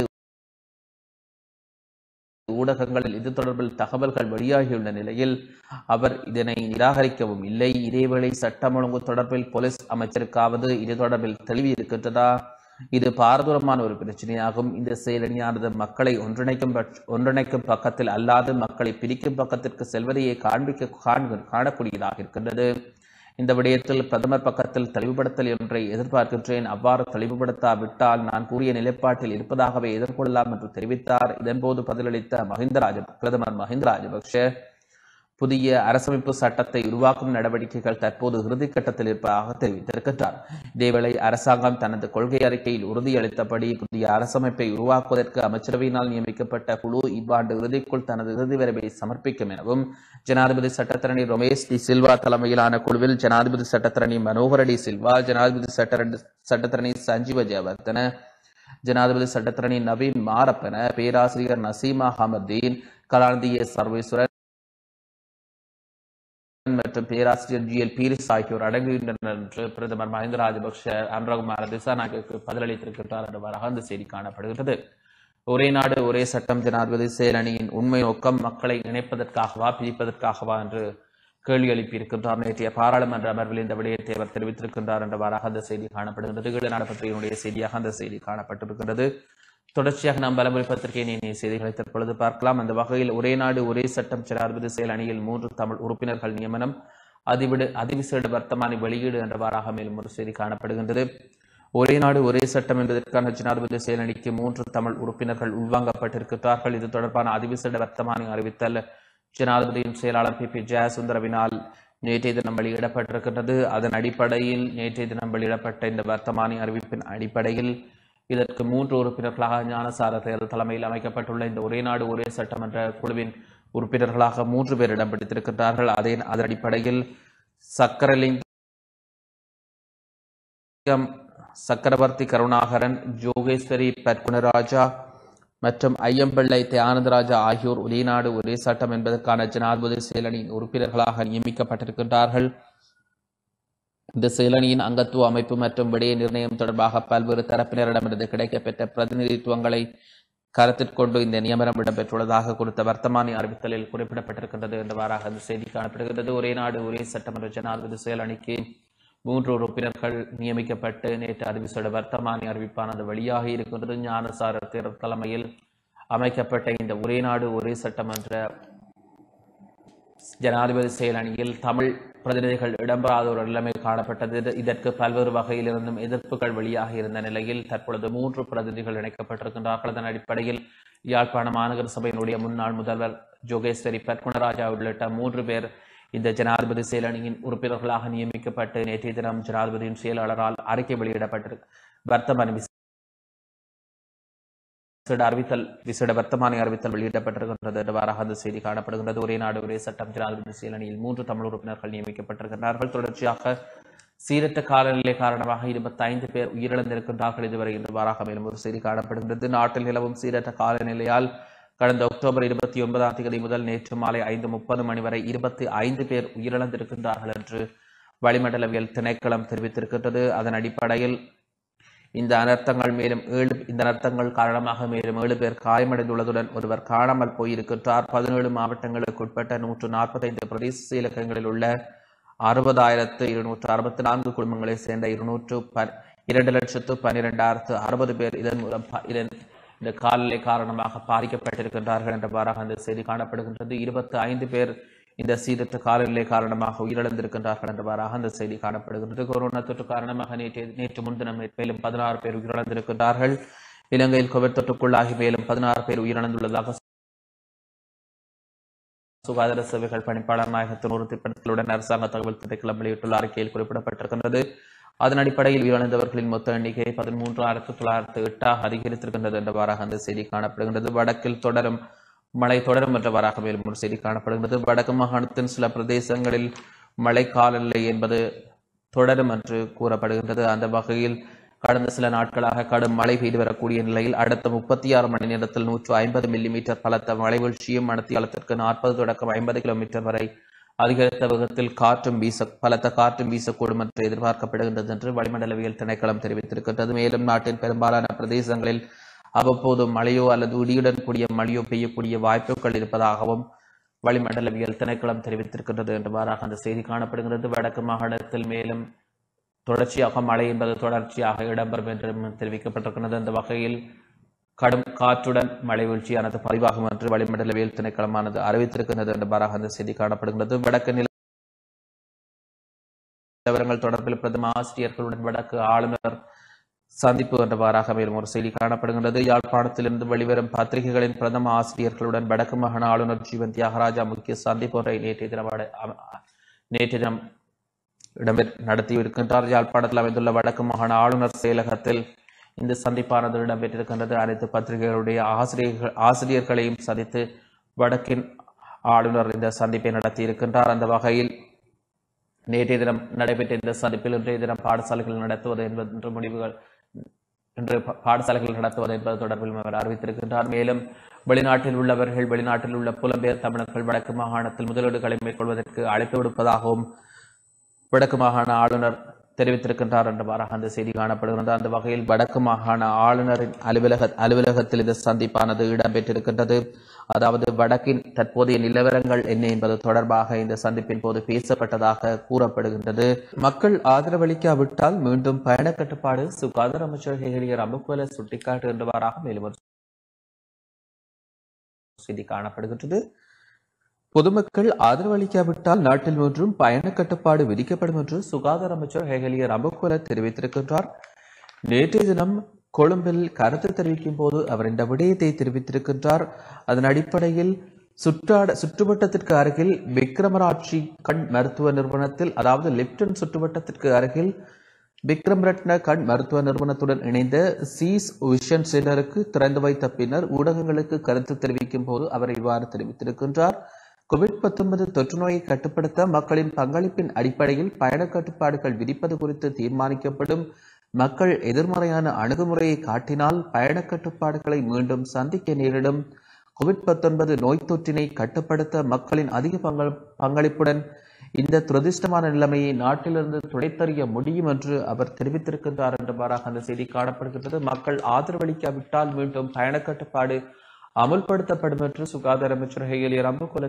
ஊடகங்களில் இது தொடர்பில் தகவல்கள் வெளியாகியுள்ள நிலையில் அவர் இதனை நிராகரிக்கவும் இல்லை இதேவேளை சட்டம் ஒழுங்கு தொடர்பில் போலீஸ் அமைச்சருக்காவது இது தொடர்பில் தெளிவு இருக்கின்றதா இது பாரதூரமான ஒரு பிரச்சனையாகும் இந்த செயலணியானது மக்களை ஒன்றிணைக்கும் பட்ச- ஒன்றிணைக்கும் பக்கத்தில் அல்லாது மக்களை பிரிக்கும் பக்கத்திற்கு செல்வதையே காண்பிக்க காண்க- காணக்கூடியதாக இருக்கின்றது இந்த விடயத்தில் பிரதமர் பக்கத்தில் தெளிவுபடுத்தல் ஒன்றை எதிர்பார்க்கின்றேன் அவ்வாறு தெளிவுபடுத்தாவிட்டால் நான் கூறிய நிலைப்பாட்டில் இருப்பதாகவே எதிர்கொள்ளலாம் என்று தெரிவித்தார் இதன்போது பதிலளித்த மஹிந்த ராஜ பிரதமர் மஹிந்த ராஜபக்ஷ புதிய அரசமைப்பு சட்டத்தை உருவாக்கும் நடவடிக்கைகள் தற்போது இறுதிக்கட்டத்தில் இருப்பதாக தெரிவித்திருக்கின்றார் இதேவேளை அரசாங்கம் தனது கொள்கை அறிக்கையில் உறுதியளித்தபடி புதிய அரசமைப்பை உருவாக்குவதற்கு அமைச்சரவையினால் நியமிக்கப்பட்ட குழு இவ்வாண்டு இறுதிக்குள் தனது இறுதி வரைவை சமர்ப்பிக்கும் எனவும் ஜனாதிபதி சட்டத்தரணி ரமேஷ் டி சில்வா தலைமையிலான குழுவில் ஜனாதிபதி சட்டத்தரணி மனோகர டி சில்வா ஜனாதிபதி சட்டரணி சட்டத்தரணி சஞ்சீவ ஜெயவர்தன ஜனாதிபதி சட்டத்தரணி நவீன் மாரப்பன பேராசிரியர் நசீமா அஹமதீன் கலாநிதி எஸ் சர்வேஸ்வரன் மற்றும் பேராசிரியர் ஜி எல் பீரிஸ் ஆகியோர் அடங்குகின்றனர் என்று பிரதமர் மஹிந்த ராஜபக்ஷ அனுரகுமார திசாநாயக்கு பதிலளித்திருக்கின்றார் என்றவாறாக அந்த செய்தி காணப்படுகிறது ஒரே நாடு ஒரே சட்டம் ஜனாதிபதி செயலணியின் உண்மை நோக்கம் மக்களை இணைப்பதற்காகவா பிரிப்பதற்காகவா என்று கேள்வி எழுப்பியிருக்கின்றார் நேற்றைய பாராளுமன்ற அமர்வில் இந்த விடயத்தை அவர் தெரிவித்திருக்கின்றார் என்றவாறாக அந்த செய்தி காணப்படுகிறது ஈழநாடு பத்திரிகையினுடைய செய்தியாக அந்த செய்தி காணப்பட்டிருக்கின்றது தொடர்ச்சியாக நாம் பலமுறை பத்திரிகை நீ செய்திகளை தற்பொழுது பார்க்கலாம் அந்த வகையில் ஒரே நாடு ஒரே சட்டம் ஜனாதிபதி செயல் அணியில் மூன்று தமிழ் உறுப்பினர்கள் நியமனம் அதிவிடு அதிவிசேட வர்த்தமானி வெளியீடு என்றவாறாக மேலும் ஒரு செய்தி காணப்படுகின்றது ஒரே நாடு ஒரே சட்டம் என்பதற்கான ஜனாதிபதி செயல் அணிக்கு மூன்று தமிழ் உறுப்பினர்கள் உள்வாங்கப்பட்டிருக்கிறார்கள் இது தொடர்பான அதிவிசேட வர்த்தமானி அறிவித்தல் ஜனாதிபதியின் செயலாளர் பி பி ஜெயசுந்தரவினால் நேற்றைய தினம் வெளியிடப்பட்டிருக்கின்றது அதன் அடிப்படையில் நேற்றைய தினம் வெளியிடப்பட்ட இந்த வர்த்தமானி அறிவிப்பின் அடிப்படையில் இதற்கு மூன்று உறுப்பினர்களாக ஞானசார தேர்தல் தலைமையில் அமைக்கப்பட்டுள்ள இந்த ஒரே நாடு ஒரே சட்டமன்ற குழுவின் உறுப்பினர்களாக மூன்று பேர் இடம் பிடித்திருக்கின்றார்கள் அதே அதன் அடிப்படையில் சக்கரலிங்கம் சக்கரவர்த்தி கருணாகரன் ஜோகேஸ்வரி பத்குணராஜா மற்றும் ஐயம்பிள்ளை தியானந்தராஜா ஆகியோர் ஒரே நாடு ஒரே சட்டம் என்பதற்கான ஜனாதிபதி செயலணியின் உறுப்பினர்களாக நியமிக்கப்பட்டிருக்கின்றார்கள் இந்த செயலணியின் அங்கத்துவ அமைப்பு மற்றும் விடய நிர்ணயம் தொடர்பாக பல்வேறு தரப்பினரிடமிருந்து கிடைக்கப்பெற்ற பிரதிநிதித்துவங்களை கருத்தில் கொண்டு இந்த நியமனம் இடம்பெற்றுள்ளதாக குறித்த வர்த்தமானி அறிவித்தலில் குறிப்பிடப்பட்டிருக்கின்றது என்றவாறாக அந்த செய்தி காணப்படுகிறது ஒரே நாடு ஒரே சட்டமன்ற ஜனாதிபதி செயலணிக்கு மூன்று உறுப்பினர்கள் நியமிக்கப்பட்டு நேற்று அறிவிசோட வர்த்தமானி அறிவிப்பானது வெளியாகி இருக்கின்றது ஞானசார தேர்தல் தலைமையில் அமைக்கப்பட்ட இந்த ஒரே நாடு ஒரே சட்டமன்ற ஜனாதிபதி செயல் அணியில் தமிழ் பிரதிநிதிகள் இடம்பெறாத ஒரு நிலைமை காணப்பட்டது இது- இதற்கு பல்வேறு வகையிலிருந்தும் எதிர்ப்புகள் வெளியாக இருந்த நிலையில் தற்பொழுது மூன்று பிரதிநிதிகள் இணைக்கப்பட்டிருக்கின்றார்கள் அதன் அடிப்படையில் யாழ்ப்பாண மாநகர சபையினுடைய முன்னாள் முதல்வர் ஜோகேஸ்வரி பத்குணராஜா உள்ளிட்ட மூன்று பேர் இந்த ஜனாதிபதி செயல் அணியின் உறுப்பினர்களாக நியமிக்கப்பட்டு நேற்றைய தினம் ஜனாதிபதியின் செயலாளரால் அறிக்கை வெளியிடப்பட்டிரு வர்த்தமானி விசேட அறிவித்தல் விசேட வர்த்தமானி அறிவித்தல் வெளியிடப்பட்டிருக்கின்றது என்றவாறாக அந்த செய்தி காணப்படுகின்றது ஒரே நாடு ஒரே சட்டம் ஜனாதிபதி செயலணியில் மூன்று தமிழ் உறுப்பினர்கள் நியமிக்கப்பட்டிருக்கின்றார்கள் தொடர்ச்சியாக சீரற்ற காலநிலை காரணமாக இருபத்தைந்து பேர் உயிரிழந்திருக்கின்றார்கள் இதுவரை என்றவாறாக மேலும் ஒரு செய்தி காணப்படுகின்றது நாட்டில் நிலவும் சீரற்ற காலநிலையால் கடந்த அக்டோபர் இருபத்தி ஒன்பதாம் தேதி முதல் நேற்று மாலை ஐந்து முப்பது மணி வரை இருபத்தி ஐந்து பேர் உயிரிழந்திருக்கின்றார்கள் என்று வளிமண்டலவியல் திணைக்களம் தெரிவித்திருக்கின்றது அதன் அடிப்படையில் இந்த அனர்த்தங்கள் மேலும் ஏழு இந்த அனர்த்தங்கள் காரணமாக மேலும் ஏழு பேர் காயமடைந்துள்ளதுடன் ஒருவர் காணாமல் போயிருக்கின்றார் பதினேழு மாவட்டங்களுக்கு உட்பட்ட நூற்று நாற்பத்தைந்து பிரதேச செயலகங்களில் உள்ள அறுபதாயிரத்து இருநூற்று அறுபத்தி நான்கு குடும்பங்களை சேர்ந்த இருநூற்று ப இரண்டு லட்சத்து பன்னிரெண்டாயிரத்து அறுபது பேர் இதன் மூலம் ப- இதன் இந்த காலநிலை காரணமாக பாதிக்கப்பட்டிருக்கின்றார்கள் என்றவாறாக அந்த செய்தி காணப்படுகின்றது இருபத்தி ஐந்து பேர் இந்த சீரற்ற காலநிலை காரணமாக உயிரிழந்திருக்கின்றார்கள் என்றவாறாக அந்த செய்தி காணப்படுகின்றது கொரோனா தொற்று காரணமாக நேற்று நேற்று முன்தினம் மேலும் பதினாறு பேர் உயிரிழந்திருக்கின்றார்கள் இலங்கையில் கோவிட் தொற்றுக்குள்ளாகி மேலும் பதினாறு பேர் உயிரிழந்துள்ளதாக சுகாதார சேவைகள் பணிப்பாளர் நாயகத்தின் உறுதிப்படுத்தலுடன் அரசாங்க தகவல் திணைக்களம் வெளியிட்டுள்ள அறிக்கையில் குறிப்பிடப்பட்டிருக்கின்றது அதன் அடிப்படையில் உயிரிழந்தவர்களின் மொத்த எண்ணிக்கை பதிமூன்றாயிரத்து தொள்ளாயிரத்து எட்டாக அதிகரித்திருக்கின்றது என்றவாறாக அந்த செய்தி காணப்படுகின்றது வடக்கில் தொடரும் மழை தொடரும் என்றவாறாக மேலும் ஒரு செய்தி காணப்படுகின்றது வடக்கு மாகாணத்தின் சில பிரதேசங்களில் மழை காலநிலை என்பது தொடரும் என்று கூறப்படுகின்றது அந்த வகையில் கடந்த சில நாட்களாக கடும் மழை பெய்து வரக்கூடிய நிலையில் அடுத்த முப்பத்தி ஆறு மணி நேரத்தில் நூற்று ஐம்பது மில்லிமீட்டர் பலத்த மழை வீழ்ச்சியும் மணத்தியாலத்திற்கு நாற்பது தொடக்கம் ஐம்பது கிலோமீட்டர் வரை அதிகரித்த வேகத்தில் காற்றும் வீச பலத்த காற்றும் வீசக்கூடும் என்று எதிர்பார்க்கப்படுகின்றது என்று வளிமண்டலவியல் திணைக்களம் தெரிவித்திருக்கின்றது மேலும் நாட்டின் பெரும்பாலான பிரதேசங்களில் அவ்வப்போது மழையோ அல்லது இடியுடன் கூடிய மழையோ பெய்யக்கூடிய வாய்ப்புகள் இருப்பதாகவும் வளிமண்டலவியல் திணைக்களம் தெரிவித்திருக்கின்றது என்றவாறாக அந்த செய்தி காணப்படுகிறது வடக்கு மாகாணத்தில் மேலும் தொடர்ச்சியாக மழை என்பது தொடர்ச்சியாக இடம்பெறும் என்றும் தெரிவிக்கப்பட்டிருக்கிறது அந்த வகையில் கடும் காற்றுடன் மழை வீழ்ச்சியானது பதிவாகும் என்று வளிமண்டலவியல் திணைக்களமானது அறிவித்திருக்கிறது என்றவாறாக அந்த செய்தி காணப்படுகிறது வடக்கு நில நிலவரங்கள் தொடர்பில் பிரதம ஆசிரியர்களுடன் வடக்கு ஆளுநர் சந்திப்பு என்றவாறாக மேலும் ஒரு செய்தி காணப்படுகின்றது யாழ்ப்பாணத்திலிருந்து வெளிவரும் பத்திரிகைகளின் பிரதம ஆசிரியர்களுடன் வடக்கு மாகாண ஆளுநர் ஜீவன் தியாகராஜா முக்கிய சந்திப்பு ஒன்றை நேற்றைய தினம் அட- அ- அ- நேற்றைய தினம் இடம்பெற் நடத்தி இருக்கின்றார் யாழ்ப்பாணத்தில் அமைந்துள்ள வடக்கு மாகாண ஆளுநர் செயலகத்தில் இந்த சந்திப்பானது இடம்பெற்றிருக்கின்றது அனைத்து பத்திரிகைகளுடைய ஆசிரியர்கள் ஆசிரியர்களையும் சந்தித்து வடக்கின் ஆளுநர் இந்த சந்திப்பை நடத்தி இருக்கின்றார் அந்த வகையில் நேற்றைய தினம் நடைபெற்ற இந்த சந்திப்பில் இன்றைய தினம் பாடசாலைகள் நடத்துவது என்பது என்ற முடிவுகள் இன்று பா- பாடசாலைகள் நடத்துவது என்பது தொடர்பில் அவர் அறிவித்திருக்கின்றார் மேலும் வெளிநாட்டில் உள்ளவர்கள் வெளிநாட்டில் உள்ள புலம்பெயர் தமிழர்கள் வடக்கு மாகாணத்தில் முதலீடுகளை மேற்கொள்வதற்கு அழைப்பு விடுப்பதாகவும் வடக்கு மாகாண ஆளுநர் தெரிவித்திருக்கின்றார் என்றவாறாக அந்த செய்தி காணப்படுகிறது அந்த வகையில் வடக்கு மாகாண ஆளுநரின் அலுவலக அலுவலகத்தில் இந்த சந்திப்பானது இடம்பெற்றிருக்கின்றது அதாவது வடக்கின் தற்போதைய நிலவரங்கள் என்ன என்பது தொடர்பாக இந்த சந்திப்பின் போது பேசப்பட்டதாக கூறப்படுகின்றது மக்கள் ஆதரவளிக்காவிட்டால் மீண்டும் பயண கட்டுப்பாடு சுகாதார அமைச்சர் ஹெகலியர் அம்புக்குவல சுட்டிக்காட்டு என்றவாறாக மேலும் ஒரு செய்தி காணப்படுகின்றது பொதுமக்கள் ஆதரவளிக்காவிட்டால் நாட்டில் ஒன்றும் பயண கட்டுப்பாடு விதிக்கப்படும் என்று சுகாதார அமைச்சர் ஹெகலியர் அம்புக்குவல தெரிவித்திருக்கின்றார் நேற்றைய தினம் கொழும்பில் கருத்து தெரிவிக்கும் போது அவர் இந்த விடயத்தை தெரிவித்திருக்கின்றார் அதன் அடிப்படையில் சுற்றாட சுற்றுவட்டத்திற்கு அருகில் விக்ரமராட்சி கண் மருத்துவ நிறுவனத்தில் அதாவது லிப்டன் சுற்றுவட்டத்திற்கு அருகில் விக்ரம் ரத்ன கண் மருத்துவ நிறுவனத்துடன் இணைந்த சீஸ் விஷன் சென்டருக்கு திறந்து வைத்த பின்னர் ஊடகங்களுக்கு கருத்து தெரிவிக்கும் போது அவர் இவ்வாறு தெரிவித்திருக்கின்றார் கோவிட் 19 தொற்று நோயை கட்டுப்படுத்த மக்களின் பங்களிப்பின் அடிப்படையில் பயண கட்டுப்பாடுகள் விதிப்பது குறித்து தீர்மானிக்கப்படும் மக்கள் எதிர்மறையான அணுகுமுறையை காட்டினால் பயண கட்டுப்பாடுகளை மீண்டும் சந்திக்க நேரிடும் கோவிட் 19 நோய் தொற்றினை கட்டுப்படுத்த மக்களின் அதிக பங்கள் பங்களிப்புடன் இந்த துரதிர்ஷ்டமான நிலைமையை நாட்டிலிருந்து துடைத்தறிய முடியும் என்று அவர் தெரிவித்திருக்கின்றார் என்றவாறாக அந்த செய்தி காணப்படுகின்றது மக்கள் ஆதரவளிக்காவிட்டால் மீண்டும் பயண கட்டுப்பாடு அமுல்படுத்தப்படும் என்று சுகாதார அமைச்சர் ஹெகலியர் அம்புகுல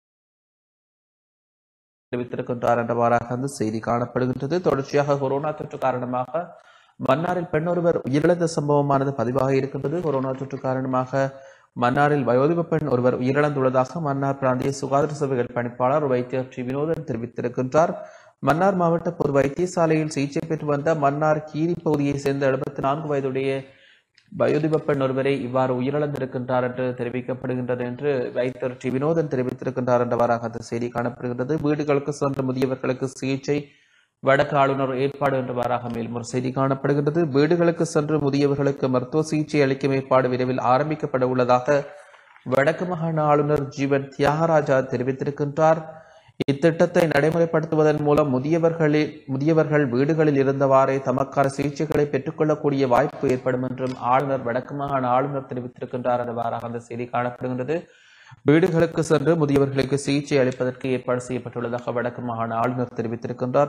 தெரிவித்திருக்கின்றார் என்றவாறாக அந்த செய்தி காணப்படுகின்றது தொடர்ச்சியாக கொரோனா தொற்று காரணமாக மன்னாரில் பெண் ஒருவர் உயிரிழந்த சம்பவமானது பதிவாக இருக்கின்றது கொரோனா தொற்று காரணமாக மன்னாரில் வயோதிப பெண் ஒருவர் உயிரிழந்துள்ளதாக மன்னார் பிராந்திய சுகாதார சேவைகள் பணிப்பாளர் வைத்தியர் டி வினோதன் தெரிவித்திருக்கின்றார் மன்னார் மாவட்ட பொது வைத்தியசாலையில் சிகிச்சை பெற்று வந்த மன்னார் கீரி பகுதியைச் சேர்ந்த எழுபத்தி நான்கு வயதுடைய வயோதிப பெண் ஒருவரை இவ்வாறு உயிரிழந்திருக்கின்றார் என்று தெரிவிக்கப்படுகின்றது என்று வைத்தியர் டி வினோதன் தெரிவித்திருக்கின்றார் என்றவாறாக அந்த செய்தி காணப்படுகின்றது வீடுகளுக்கு சென்ற முதியவர்களுக்கு சிகிச்சை வடக்கு ஆளுநர் ஏற்பாடு என்றவாறாக மேலும் ஒரு செய்தி காணப்படுகின்றது வீடுகளுக்கு சென்று முதியவர்களுக்கு மருத்துவ சிகிச்சை அளிக்கும் ஏற்பாடு விரைவில் ஆரம்பிக்கப்பட உள்ளதாக வடக்கு மாகாண ஆளுநர் ஜீவன் தியாகராஜா தெரிவித்திருக்கின்றார் இத்திட்டத்தை நடைமுறைப்படுத்துவதன் மூலம் முதியவர்களே முதியவர்கள் வீடுகளில் இருந்தவாறே தமக்கான சிகிச்சைகளை பெற்றுக்கொள்ளக்கூடிய வாய்ப்பு ஏற்படும் என்றும் ஆளுநர் வடக்கு மாகாண ஆளுநர் தெரிவித்திருக்கின்றார் என்றவாறாக அந்த செய்தி காணப்படுகின்றது வீடுகளுக்கு சென்று முதியவர்களுக்கு சிகிச்சை அளிப்பதற்கு ஏற்பாடு செய்யப்பட்டுள்ளதாக வடக்கு மாகாண ஆளுநர் தெரிவித்திருக்கின்றார்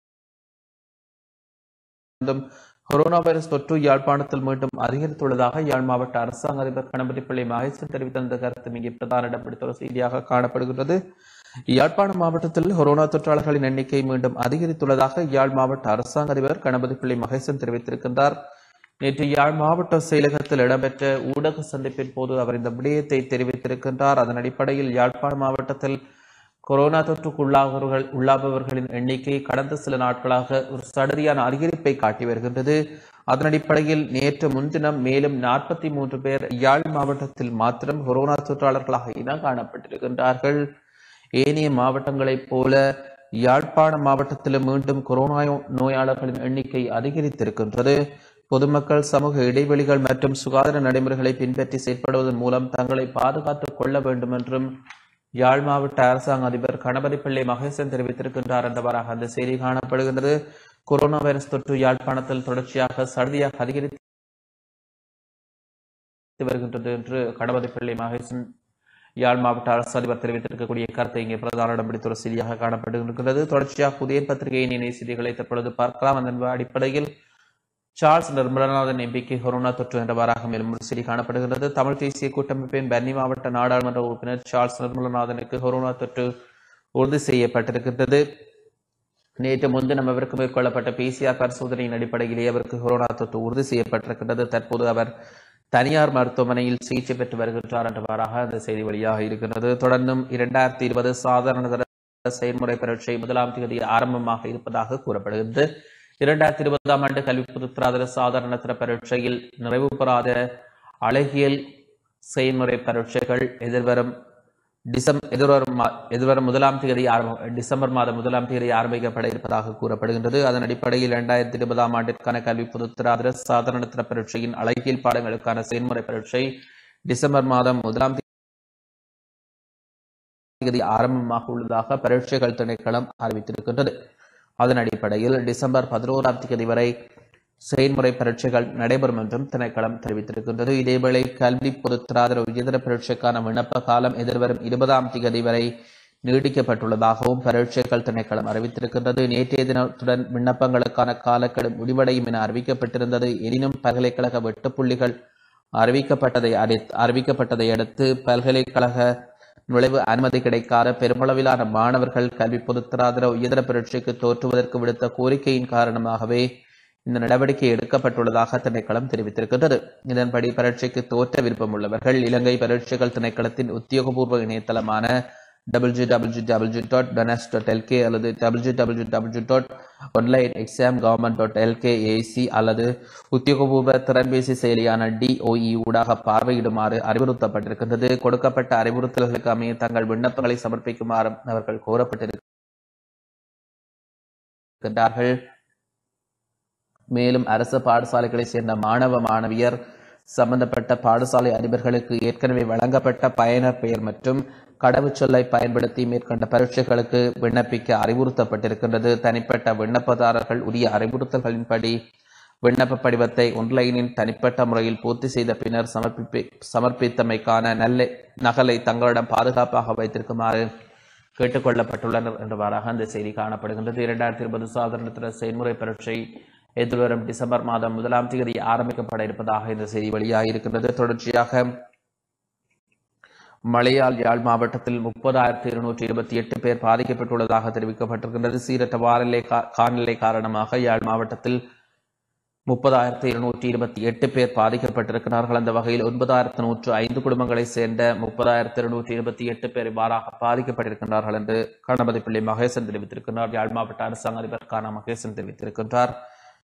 தொடர்ந்தும் கொரோனா வைரஸ் தொற்று யாழ்ப்பாணத்தில் மீண்டும் அதிகரித்துள்ளதாக யாழ் மாவட்ட அரசாங்க அதிபர் கணபதி பிள்ளை மகேசன் தெரிவித்த கருத்து இங்கே பிரதான இடம் பிடித்த ஒரு செய்தியாக காணப்படுகின்றது யாழ்ப்பாணம் மாவட்டத்தில் கொரோனா தொற்றாளர்களின் எண்ணிக்கை மீண்டும் அதிகரித்துள்ளதாக யாழ் மாவட்ட அரசாங்க அதிபர் கணபதி பிள்ளை மகேசன் தெரிவித்திருக்கின்றார் நேற்று யாழ் மாவட்ட செயலகத்தில் இடம்பெற்ற ஊடக சந்திப்பின் போது அவர் இந்த விடயத்தை தெரிவித்திருக்கின்றார் அதன் அடிப்படையில் யாழ்ப்பாணம் மாவட்டத்தில் கொரோனா தொற்றுக்கு உள்ளாபவர்கள் உள்ளாபவர்களின் எண்ணிக்கை கடந்த சில நாட்களாக ஒரு சடரியான அதிகரிப்பை காட்டி வருகின்றது அதன் அடிப்படையில் நேற்று முன்தினம் மேலும் நாற்பத்தி மூன்று பேர் யாழ் மாவட்டத்தில் மாத்திரம் கொரோனா தொற்றாளர்களாக இனம் காணப்பட்டிருக்கின்றார்கள் ஏனைய மாவட்டங்களைப் போல யாழ்ப்பாண மாவட்டத்திலும் மீண்டும் கொரோனா நோயாளர்களின் எண்ணிக்கை அதிகரித்திருக்கின்றது பொதுமக்கள் சமூக இடைவெளிகள் மற்றும் சுகாதார நடைமுறைகளை பின்பற்றி செயற்படுவதன் மூலம் தங்களை பாதுகாத்துக் கொள்ள வேண்டும் என்றும் யாழ் மாவட்ட அரசாங்க அதிபர் கணபதி பிள்ளை மகேசன் தெரிவித்திருக்கின்றார் என்றவாறாக அந்த செய்தி காணப்படுகின்றது கொரோனா வைரஸ் தொற்று யாழ்ப்பாணத்தில் தொடர்ச்சியாக சடுதியாக அதிகரித்து வருகின்றது என்று கணபதி பிள்ளை மகேசன் யாழ் மாவட்ட அரசு அதிபர் தெரிவித்திருக்கக்கூடிய கருத்தை இங்கே பிரதான இடம் பிடித்த ஒரு செய்தியாக காணப்படுகின்றது தொடர்ச்சியாக புதிய பத்திரிகையின் இணை செய்திகளை தற்பொழுது பார்க்கலாம் அதன் அடிப்படையில் சார்ல்ஸ் நிர்மலநாதன் எம்பிக்கு கொரோனா தொற்று என்றவாறாக மேலும் ஒரு செய்தி காணப்படுகிறது தமிழ் தேசிய கூட்டமைப்பின் பன்னி மாவட்ட நாடாளுமன்ற உறுப்பினர் சார்ல்ஸ் நிர்மலநாதனுக்கு கொரோனா தொற்று உறுதி செய்யப்பட்டிருக்கின்றது நேற்று முன்தினம் அவருக்கு மேற்கொள்ளப்பட்ட பிசிஆர் பரிசோதனையின் அடிப்படையிலே அவருக்கு கொரோனா தொற்று உறுதி செய்யப்பட்டிருக்கின்றது தற்போது அவர் தனியார் மருத்துவமனையில் சிகிச்சை பெற்று வருகின்றார் என்றவாறாக அந்த செய்தி வெளியாக இருக்கின்றது தொடர்ந்தும் இரண்டாயிரத்தி இருபது சாதாரண தர செயல்முறை பரீட்சை முதலாம் தேதி ஆரம்பமாக இருப்பதாக கூறப்படுகிறது இரண்டாயிரத்தி இருபதாம் ஆண்டு கல்வி பொதுத்தராதர சாதாரண தர பரீட்சையில் நிறைவு பெறாத அழகியல் செயல்முறை பரீட்சைகள் எதிர்வரும் டிசம் எதிர்வரும் மா- எதிர்வரும் முதலாம் தேதி ஆரம்ப டிசம்பர் மாதம் முதலாம் தேதி ஆரம்பிக்கப்பட இருப்பதாக கூறப்படுகின்றது அதன் அடிப்படையில் இரண்டாயிரத்தி இருபதாம் ஆண்டிற்கான கல்வி பொதுத்தராதர சாதாரண தர பரீட்சையின் அழகியல் பாடங்களுக்கான செயல்முறை பரீட்சை டிசம்பர் மாதம் முதலாம் தேதி ஆரம்பமாக உள்ளதாக பரீட்சைகள் திணைக்களம் அறிவித்திருக்கின்றது அதன் அடிப்படையில் டிசம்பர் பதினோராம் தேதி வரை செயல்முறை பரீட்சைகள் நடைபெறும் என்றும் திணைக்களம் தெரிவித்திருக்கின்றது இதேவேளை கல்வி பொதுத்தராதர உயர்தர பரீட்சைக்கான விண்ணப்ப காலம் எதிர்வரும் இருபதாம் தேதி வரை நீடிக்கப்பட்டுள்ளதாகவும் பரீட்சைகள் திணைக்களம் அறிவித்திருக்கின்றது நேற்றைய தினத்துடன் விண்ணப்பங்களுக்கான காலக்கெடு முடிவடையும் என அறிவிக்கப்பட்டிருந்தது எனினும் பல்கலைக்கழக வெட்டுப்புள்ளிகள் அறிவிக்கப்பட்டதை அடி- அறிவிக்கப்பட்டதை அடுத்து பல்கலைக்கழக நுழைவு அனுமதி கிடைக்காத பெருமளவிலான மாணவர்கள் கல்வி பொதுத்தராதர உயர்தர பரீட்சைக்கு தோற்றுவதற்கு விடுத்த கோரிக்கையின் காரணமாகவே இந்த நடவடிக்கை எடுக்கப்பட்டுள்ளதாக திணைக்களம் தெரிவித்திருக்கின்றது இதன்படி பரீட்சைக்கு தோற்ற விருப்பம் உள்ளவர்கள் இலங்கை பரீட்சைகள் திணைக்களத்தின் உத்தியோகபூர்வ இணையதளமான W W W dot doenets dot LK அல்லது W W W dot online exam government dot LK AC அல்லது உத்தியோகபூர்வ திறன்பேசி செயலியான டிஓஇ ஊடாக பார்வையிடுமாறு அறிவுறுத்தப்பட்டிருக்கின்றது கொடுக்கப்பட்ட அறிவுறுத்தல்களுக்கு அமைய தங்கள் விண்ணப்பங்களை சமர்ப்பிக்குமாறும் அவர்கள் கோரப்பட்டிருக்கின்றார்கள் மேலும் அரசு பாடசாலைகளைச் சேர்ந்த மாணவ மாணவியர் சம்பந்தப்பட்ட பாடசாலை அதிபர்களுக்கு ஏற்கனவே வழங்கப்பட்ட பயனர் பெயர் மற்றும் கடவுச்சொல்லை பயன்படுத்தி மேற்கொண்ட பரீட்சைகளுக்கு விண்ணப்பிக்க அறிவுறுத்தப்பட்டிருக்கின்றது தனிப்பட்ட விண்ணப்பதாரர்கள் உரிய அறிவுறுத்தல்களின்படி விண்ணப்ப படிவத்தை ஒன்லைனின் தனிப்பட்ட முறையில் பூர்த்தி செய்த பின்னர் சமர்ப்பிப்பை சமர்ப்பித்தமைக்கான நல்ல நகலை தங்களிடம் பாதுகாப்பாக வைத்திருக்குமாறு கேட்டுக்கொள்ளப்பட்டுள்ளனர் என்றவாறாக அந்த செய்தி காணப்படுகின்றது இரண்டாயிரத்தி இருபது சாதாரண செயல்முறை பரீட்சை எதிர்வரும் டிசம்பர் மாதம் முதலாம் தேதி ஆரம்பிக்கப்பட இருப்பதாக இந்த செய்தி வெளியாக இருக்கின்றது தொடர்ச்சியாக மழையால் யாழ் மாவட்டத்தில் முப்பதாயிரத்தி இருநூற்றி இருபத்தி எட்டு பேர் பாதிக்கப்பட்டுள்ளதாக தெரிவிக்கப்பட்டிருக்கின்றது சீரற்ற வானிலை கா- காலநிலை காரணமாக யாழ் மாவட்டத்தில் முப்பதாயிரத்தி இருநூற்றி இருபத்தி எட்டு பேர் பாதிக்கப்பட்டிருக்கிறார்கள் அந்த வகையில் ஒன்பதாயிரத்து நூற்று ஐந்து குடும்பங்களைச் சேர்ந்த முப்பதாயிரத்தி இருநூற்றி இருபத்தி எட்டு பேர் இவ்வாறாக பாதிக்கப்பட்டிருக்கின்றார்கள் என்று கணபதி பிள்ளை மகேசன் தெரிவித்திருக்கிறார் யாழ் மாவட்ட அரசாங்க அதிபர் கானா மகேசன் தெரிவித்திருக்கின்றார்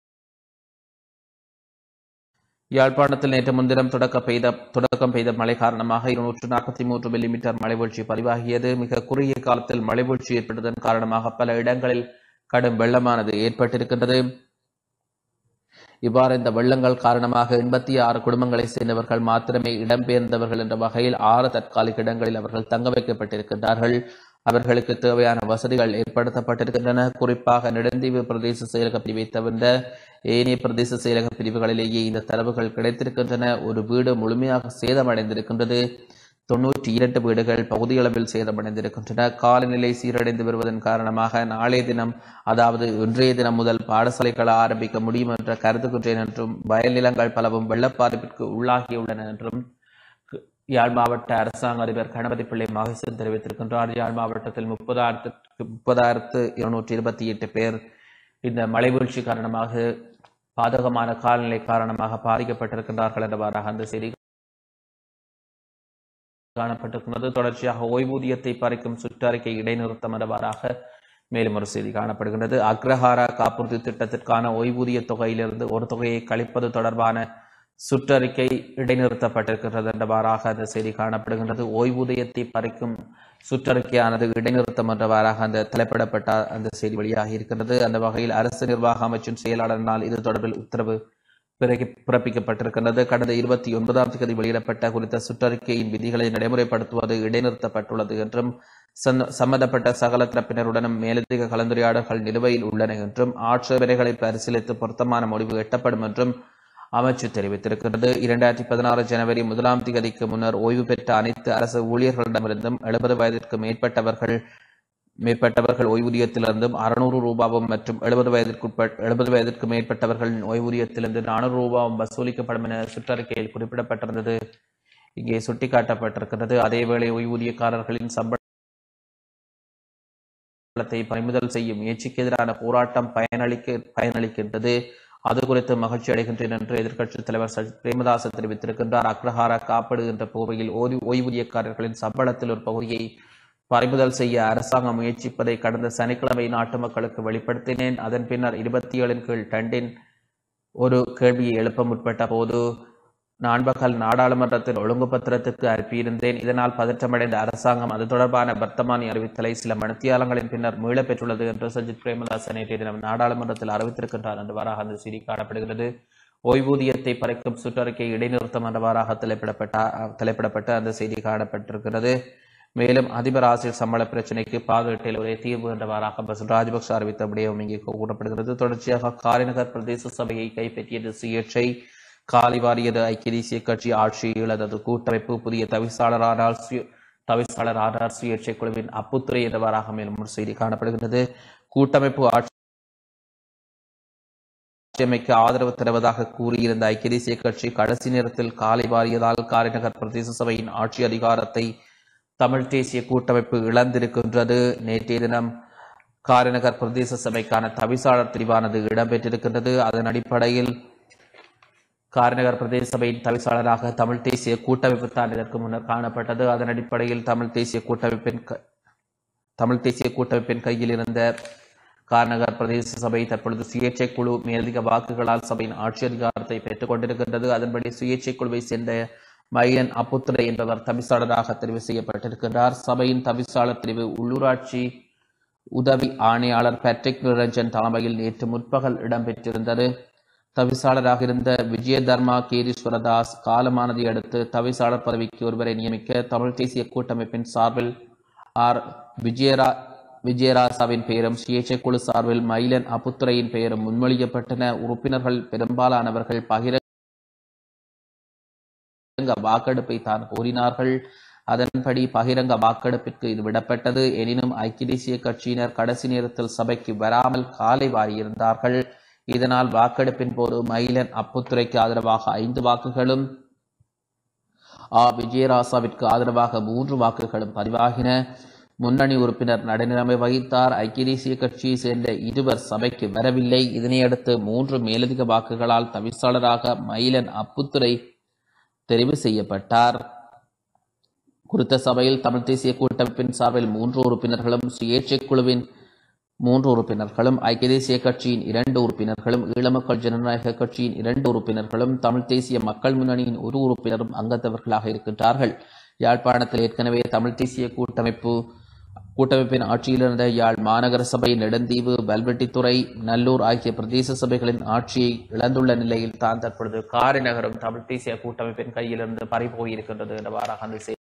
யாழ்ப்பாணத்தில் நேற்று முன்தினம் தொடக்க பெய்த தொடக்கம் பெய்த மழை காரணமாக இருநூற்று நாற்பத்தி மூன்று மில்லிமீட்டர் மழை வீழ்ச்சி பதிவாகியது மிக குறுகிய காலத்தில் மழை வீழ்ச்சி ஏற்பட்டதன் காரணமாக பல இடங்களில் கடும் வெள்ளமானது ஏற்பட்டிருக்கின்றது இவ்வாறு இந்த வெள்ளங்கள் காரணமாக எண்பத்தி ஆறு குடும்பங்களைச் சேர்ந்தவர்கள் மாத்திரமே இடம்பெயர்ந்தவர்கள் என்ற வகையில் ஆறு தற்காலிக இடங்களில் அவர்கள் தங்க வைக்கப்பட்டிருக்கின்றார்கள் அவர்களுக்கு தேவையான வசதிகள் ஏற்படுத்தப்பட்டிருக்கின்றன குறிப்பாக நெடுந்தீவு பிரதேச செயலக பிரிவை தவிர்ந்த ஏனைய பிரதேச செயலக பிரிவுகளிலேயே இந்த தரவுகள் கிடைத்திருக்கின்றன ஒரு வீடு முழுமையாக சேதமடைந்திருக்கின்றது தொன்னூற்றி இரண்டு வீடுகள் பகுதியளவில் சேதமடைந்திருக்கின்றன காலநிலை சீரடைந்து வருவதன் காரணமாக நாளைய தினம் அதாவது இன்றைய தினம் முதல் பாடசாலைகள் ஆரம்பிக்க முடியும் என்ற கருதுகின்றேன் என்றும் வயல் நிலங்கள் பலவும் வெள்ளப்பாதிப்பிற்கு உள்ளாகியுள்ளன என்றும் யாழ் மாவட்ட அரசாங்க அதிபர் கணபதி பிள்ளை மகேசன் தெரிவித்திருக்கின்றார் யாழ் மாவட்டத்தில் முப்பதாயிரத்துக்கு முப்பதாயிரத்து இருநூற்றி இருபத்தி எட்டு பேர் இந்த மழை வீழ்ச்சி காரணமாக பாதகமான காலநிலை காரணமாக பாதிக்கப்பட்டிருக்கின்றார்கள் என்றவாறாக அந்த செய்தி காணப்பட்டிருக்கிறது தொடர்ச்சியாக ஓய்வூதியத்தை பறிக்கும் சுற்றறிக்கை இடைநிறுத்தம் என்றவாறாக மேலும் ஒரு செய்தி காணப்படுகின்றது அக்ரஹாரா காப்புறுதி திட்டத்திற்கான ஓய்வூதிய தொகையிலிருந்து ஒரு தொகையை கழிப்பது தொடர்பான சுற்றறிக்கை இடைநிறுத்தப்பட்டிருக்கிறது என்றவாறாக அந்த செய்தி காணப்படுகின்றது ஓய்வூதியத்தை பறிக்கும் சுற்றறிக்கையானது இடைநிறுத்தம் என்றவாறாக அந்த தலைப்பிடப்பட்ட அந்த செய்தி வெளியாகி இருக்கின்றது அந்த வகையில் அரசு நிர்வாக அமைச்சின் செயலாளரினால் இது தொடர்பில் உத்தரவு பிறகி- பிறப்பிக்கப்பட்டிருக்கின்றது கடந்த இருபத்தி ஒன்பதாம் தேதி வெளியிடப்பட்ட குறித்த சுற்றறிக்கையின் விதிகளை நடைமுறைப்படுத்துவது இடைநிறுத்தப்பட்டுள்ளது என்றும் சந்த- சம்பந்தப்பட்ட சகல தரப்பினருடனும் மேலதிக கலந்துரையாடல்கள் நிலுவையில் உள்ளன என்றும் ஆட்சேபனைகளை பரிசீலித்து பொருத்தமான முடிவு எட்டப்படும் என்றும் அமைச்சு தெரிவித்திருக்கிறது இரண்டாயிரத்தி பதினாறு ஜனவரி முதலாம் தேதிக்கு முன்னர் ஓய்வு பெற்ற அனைத்து அரசு ஊழியர்களிடமிருந்தும் எழுபது வயதிற்கு மேற்பட்டவர்கள் மேற்பட்டவர்கள் ஓய்வூதியத்திலிருந்தும் அறுநூறு ரூபாவும் மற்றும் எழுபது வயதிற்குட்பட் எழுபது வயதிற்கு மேற்பட்டவர்களின் ஓய்வூதியத்திலிருந்து நானூறு ரூபாவும் வசூலிக்கப்படும் என சுற்றறிக்கையில் குறிப்பிடப்பட்டிருந்தது இங்கே சுட்டிக்காட்டப்பட்டிருக்கிறது அதேவேளை ஓய்வூதியக்காரர்களின் சம்பள தளத்தை பறிமுதல் செய்யும் முயற்சிக்கு எதிரான போராட்டம் பயனளிக்க பயனளிக்கின்றது அது குறித்து மகிழ்ச்சி அடைகின்றேன் என்று எதிர்க்கட்சித் தலைவர் சஜித் பிரேமதாச தெரிவித்திருக்கின்றார் அக்ரஹார காப்பீடு என்ற போவையில் ஓய்வு ஓய்வூதியக்காரர்களின் சம்பளத்தில் ஒரு பகுதியை பறிமுதல் செய்ய அரசாங்கம் முயற்சிப்பதை கடந்த சனிக்கிழமை நாட்டு மக்களுக்கு வெளிப்படுத்தினேன் அதன் பின்னர் இருபத்தி ஏழின் கீழ் டண்டின் ஒரு கேள்வியை எழுப்ப முற்பட்ட போது நான்பகல் நாடாளுமன்றத்தில் ஒழுங்கு பத்திரத்துக்கு அனுப்பியிருந்தேன் இதனால் பதற்றமடைந்த அரசாங்கம் அது தொடர்பான வர்த்தமானி அறிவித்தலை சில மணித்தியாலங்களின் பின்னர் மீளப் பெற்றுள்ளது என்று சஜித் பிரேமதாஸ் நேற்றைய தினம் நாடாளுமன்றத்தில் அறிவித்திருக்கின்றார் என்றவாறாக அந்த செய்தி காணப்படுகிறது ஓய்வூதியத்தை பறிக்கும் சுற்றறிக்கை இடைநிறுத்தம் என்றவாறாக தலைப்பிடப்பட்ட தலைப்பிடப்பட்டு அந்த செய்தி காணப்பட்டிருக்கிறது மேலும் அதிபர் ஆசிரியர் சம்பள பிரச்சினைக்கு பாதுகாட்டில் ஒரே தீர்வு என்றவாறாக பசுல் ராஜபக்ஷ அறிவித்த விடயம் இங்கே கூறப்படுகிறது தொடர்ச்சியாக காரிநகர் பிரதேச சபையை கைப்பற்றியது சுயேட்சை காலிவாரியது ஐக்கிய தேசிய கட்சி ஆட்சி இழந்தது கூட்டமைப்பு புதிய தவிசாளரானால் சுய தவிசாளர் ஆனார் சுயேட்சை குழுவின் அப்புத்துறை என்றவாறாக மேலும் ஒரு செய்தி காணப்படுகிறது கூட்டமைப்பு ஆட்சி அமைக்க ஆதரவு தருவதாக கூறியிருந்த ஐக்கிய தேசிய கட்சி கடைசி நேரத்தில் காலை வாரியதால் காரிநகர் பிரதேச சபையின் ஆட்சி அதிகாரத்தை தமிழ் தேசிய கூட்டமைப்பு இழந்திருக்கின்றது நேற்றைய தினம் காரிநகர் பிரதேச சபைக்கான தவிசாளர் தெரிவானது இடம்பெற்றிருக்கின்றது அதன் அடிப்படையில் காரிநகர் பிரதேச சபையின் தவிசாளராக தமிழ் தேசிய கூட்டமைப்பு தான் இதற்கு முன்னர் காணப்பட்டது அதன் அடிப்படையில் தமிழ் தேசிய கூட்டமைப்பின் க- தமிழ் தேசிய கூட்டமைப்பின் கையில் இருந்த கார்நகர் பிரதேச சபை தற்பொழுது சுயேட்சை குழு மேலதிக வாக்குகளால் சபையின் ஆட்சி அதிகாரத்தை பெற்றுக் கொண்டிருக்கின்றது அதன்படி சுயேட்சை குழுவை சேர்ந்த மயிலன் அப்புத்துரை என்பவர் தவிசாளராக தெரிவு செய்யப்பட்டிருக்கின்றார் சபையின் தவிசாளர் தெரிவு உள்ளூராட்சி உதவி ஆணையாளர் பேட்ரிக் நிரஞ்சன் தலைமையில் நேற்று முற்பகல் இடம்பெற்றிருந்தது தவிசாளராக இருந்த விஜயதர்மா கேதீஸ்வரதாஸ் காலமானதை அடுத்து தவிசாளர் பதவிக்கு ஒருவரை நியமிக்க தமிழ் தேசிய கூட்டமைப்பின் சார்பில் ஆர் விஜயரா விஜயராசாவின் பெயரும் சுயேட்சை குழு சார்பில் மயிலன் அப்புத்துறையின் பெயரும் முன்மொழியப்பட்டன உறுப்பினர்கள் பெரும்பாலானவர்கள் பகிரங்க வாக்கெடுப்பை தான் கோரினார்கள் அதன்படி பகிரங்க வாக்கெடுப்பிற்கு இது விடப்பட்டது எனினும் ஐக்கிய தேசிய கட்சியினர் கடைசி நேரத்தில் சபைக்கு வராமல் காலை வாரியிருந்தார்கள் இதனால் வாக்கெடுப்பின் போது மயிலன் அப்புத்துறைக்கு ஆதரவாக ஐந்து வாக்குகளும் ஆ விஜயராசாவிற்கு ஆதரவாக மூன்று வாக்குகளும் பதிவாகின முன்னணி உறுப்பினர் நடுநிலைமை வகித்தார் ஐக்கிய தேசிய கட்சியை சேர்ந்த இருவர் சபைக்கு வரவில்லை இதனையடுத்து மூன்று மேலதிக வாக்குகளால் தவிசாளராக மயிலன் அப்புத்துறை தெரிவு செய்யப்பட்டார் குறித்த சபையில் தமிழ் தேசிய கூட்டமைப்பின் சார்பில் மூன்று உறுப்பினர்களும் சுயேட்சை குழுவின் மூன்று உறுப்பினர்களும் ஐக்கிய தேசிய கட்சியின் இரண்டு உறுப்பினர்களும் ஈழமக்கள் ஜனநாயக கட்சியின் இரண்டு உறுப்பினர்களும் தமிழ் தேசிய மக்கள் முன்னணியின் ஒரு உறுப்பினரும் அங்கத்தவர்களாக இருக்கின்றார்கள் யாழ்ப்பாணத்தில் ஏற்கனவே தமிழ் தேசிய கூட்டமைப்பு கூட்டமைப்பின் ஆட்சியில் இருந்த யாழ் மாநகர சபை நெடுந்தீவு வல்வெட்டித்துறை நல்லூர் ஆகிய பிரதேச சபைகளின் ஆட்சியை இழந்துள்ள நிலையில் தான் தற்பொழுது காரிநகரம் தமிழ் தேசிய கூட்டமைப்பின் கையிலிருந்து பறிபோயிருக்கின்றது என்றவாறாக அந்த செய்தி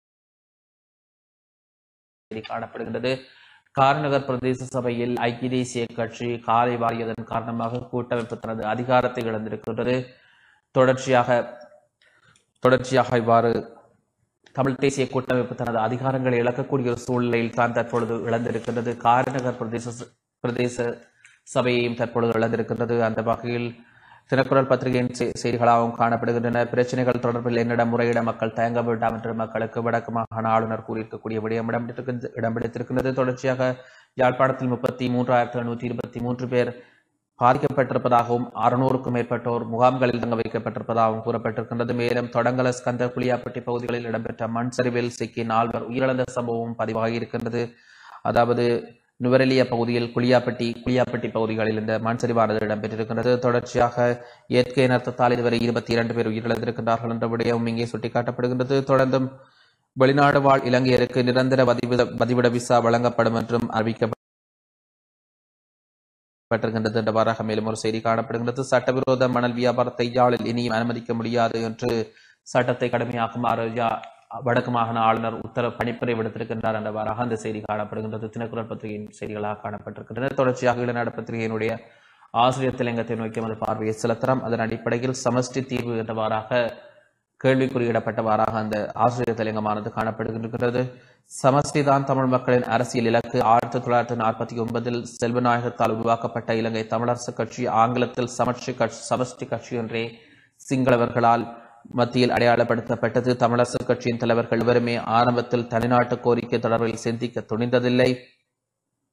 காணப்படுகின்றது காரிநகர் பிரதேச சபையில் ஐக்கிய தேசிய கட்சி காலை வாரியதன் காரணமாக கூட்டமைப்பு தனது அதிகாரத்தை இழந்திருக்கின்றது தொடர்ச்சியாக தொடர்ச்சியாக இவ்வாறு தமிழ் தேசிய கூட்டமைப்பு தனது அதிகாரங்களை இழக்கக்கூடிய ஒரு சூழ்நிலையில் தான் தற்பொழுது இழந்திருக்கின்றது காரிநகர் பிரதேச பிரதேச சபையையும் தற்பொழுது இழந்திருக்கின்றது அந்த வகையில் தினக்குரல் பத்திரிகையின் செ- செய்திகளாகவும் காணப்படுகின்றன பிரச்சனைகள் தொடர்பில் என்னிடம் முறையிட மக்கள் தயங்க வேண்டாம் என்று மக்களுக்கு வடக்கு மாகாண ஆளுநர் கூறியிருக்கக்கூடிய விடயம் இடம் பிடித்திருக்கின்றது- இடம் பிடித்திருக்கின்றது தொடர்ச்சியாக யாழ்ப்பாணத்தில் முப்பத்தி மூன்றாயிரத்தி எழுநூற்றி இருபத்தி மூன்று பேர் பாதிக்கப்பட்டிருப்பதாகவும் அறுநூறுக்கும் மேற்பட்டோர் முகாம்களில் தங்க வைக்கப்பட்டிருப்பதாகவும் கூறப்பட்டிருக்கின்றது மேலும் தொடங்கல ஸ்கந்த புளியாப்பட்டி பகுதிகளில் இடம்பெற்ற மண் சரிவில் சிக்கி நால்வர் உயிரிழந்த சம்பவம் பதிவாகியிருக்கின்றது அதாவது நுவரெலிய பகுதியில் குளியாப்பட்டி குளியாப்பட்டி பகுதிகளில் இந்த மண் சரிவானது இடம்பெற்றிருக்கின்றது தொடர்ச்சியாக இயற்கை இனர்த்தத்தால் இதுவரை இருபத்தி இரண்டு பேர் உயிரிழந்திருக்கின்றார்கள் என்ற விடயம் இங்கே சுட்டிக்காட்டப்படுகின்றது தொடர்ந்தும் வெளிநாடு வாழ் இலங்கையருக்கு நிரந்தர வதிவிட வதிவிட விசா வழங்கப்படும் என்றும் அறிவிக்கப்ப பெற்றிருக்கின்றது என்றவாறாக மேலும் ஒரு செய்தி காணப்படுகின்றது சட்டவிரோத மணல் வியாபாரத்தை யாழில் இனியும் அனுமதிக்க முடியாது என்று சட்டத்தை கடுமையாக்குமாறு யா- வடக்கு மாகாண ஆளுநர் உத்தரவு பணிப்புரை விடுத்திருக்கின்றார் என்றவாறாக அந்த செய்தி காணப்படுகின்றது தினக்குரல் பத்திரிகையின் செய்திகளாக காணப்பட்டிருக்கின்றன தொடர்ச்சியாக இளநாடு பத்திரிகையினுடைய ஆசிரியர் திலங்கத்தை நோக்கி நமது பார்வையை செலுத்தலாம் அதன் அடிப்படையில் சமஷ்டி தீர்வு என்றவாறாக கேள்விக்குறியிடப்பட்டவாறாக அந்த ஆசிரியர் தலையங்கமானது காணப்படுகின்றது சமஷ்டி தான் தமிழ் மக்களின் அரசியல் இலக்கு ஆயிரத்தி தொள்ளாயிரத்தி நாற்பத்தி ஒன்பதில் செல்வநாயகத்தால் உருவாக்கப்பட்ட இலங்கை தமிழரசு கட்சி ஆங்கிலத்தில் சமஷ்டி கட்சி சமஷ்டி கட்சி என்றே சிங்களவர்களால் மத்தியில் அடையாளப்படுத்தப்பட்டது தமிழரசு கட்சியின் தலைவர்கள் எவருமே ஆரம்பத்தில் தனிநாட்டு கோரிக்கை தொடர்பில் சிந்திக்க துணிந்ததில்லை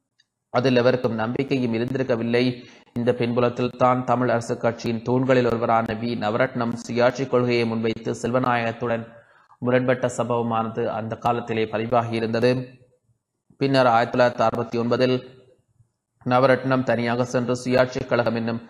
அதில் எவருக்கும் நம்பிக்கையும் இருந்திருக்கவில்லை இந்த பின்புலத்தில் தான் தமிழ் அரசு கட்சியின் தூண்களில் ஒருவரான வி நவரத்னம் சுயாட்சி கொள்கையை முன்வைத்து செல்வநாயகத்துடன் முரண்பட்ட சம்பவமானது அந்த காலத்திலே பதிவாகி இருந்தது பின்னர் ஆயிரத்தி தொள்ளாயிரத்தி அறுபத்தி ஒன்பதில் நவரத்னம் தனியாக சென்று சுயாட்சி கழகம் என்னும்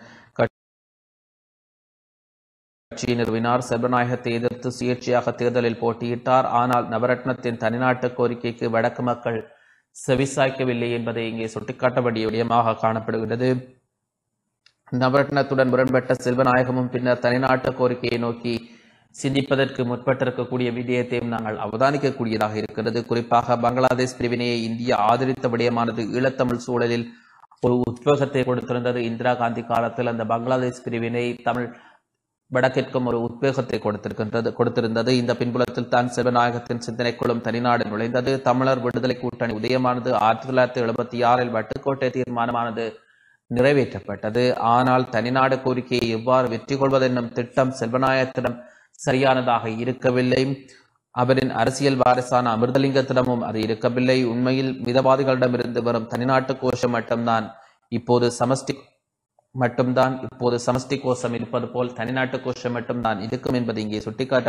கட்சியை நிறுவினார் செல்வநாயகத்தை எதிர்த்து சுயேட்சையாக தேர்தலில் போட்டியிட்டார் ஆனால் நவரத்னத்தின் தனிநாட்டு கோரிக்கைக்கு வடக்கு மக்கள் செவிசாய்க்கவில்லை என்பதை இங்கே சுட்டிக்காட்ட வேண்டிய விடயமாக காணப்படுகிறது நவரத்னத்துடன் முரண்பட்ட செல்வநாயகமும் பின்னர் தனிநாட்டு கோரிக்கையை நோக்கி சிந்திப்பதற்கு முற்பட்டிருக்கக்கூடிய விடயத்தையும் நாங்கள் அவதானிக்கக்கூடியதாக இருக்கிறது குறிப்பாக பங்களாதேஷ் பிரிவினையை இந்தியா ஆதரித்த விடயமானது ஈழத்தமிழ் சூழலில் ஒரு உத்வேகத்தை கொடுத்திருந்தது இந்திரா காந்தி காலத்தில் அந்த பங்களாதேஷ் பிரிவினை தமிழ் வடக்கிற்கும் ஒரு உத்வேகத்தை கொடுத்திருக்கின்றது கொடுத்திருந்தது இந்த பின்புலத்தில் தான் சிவநாயகத்தின் சிந்தனைக்குள்ளும் தனிநாடு நுழைந்தது தமிழர் விடுதலை கூட்டணி உதயமானது ஆயிரத்தி தொள்ளாயிரத்தி எழுபத்தி ஆறில் வட்டுக்கோட்டை தீர்மானமானது நிறைவேற்றப்பட்டது ஆனால் தனிநாடு கோரிக்கையை எவ்வாறு வெற்றி கொள்வதென்னும் திட்டம் செல்வநாயகத்திடம் சரியானதாக இருக்கவில்லை அவரின் அரசியல் வாரிசான அமிர்தலிங்கத்திடமும் அது இருக்கவில்லை உண்மையில் மிதவாதிகளிடமிருந்து வரும் தனிநாட்டு கோஷம் மட்டும்தான் இப்போது சமஷ்டி மட்டும்தான் இப்போது சமஷ்டி கோஷம் இருப்பது போல் தனிநாட்டு கோஷம் மட்டும்தான் இருக்கும் என்பது இங்கே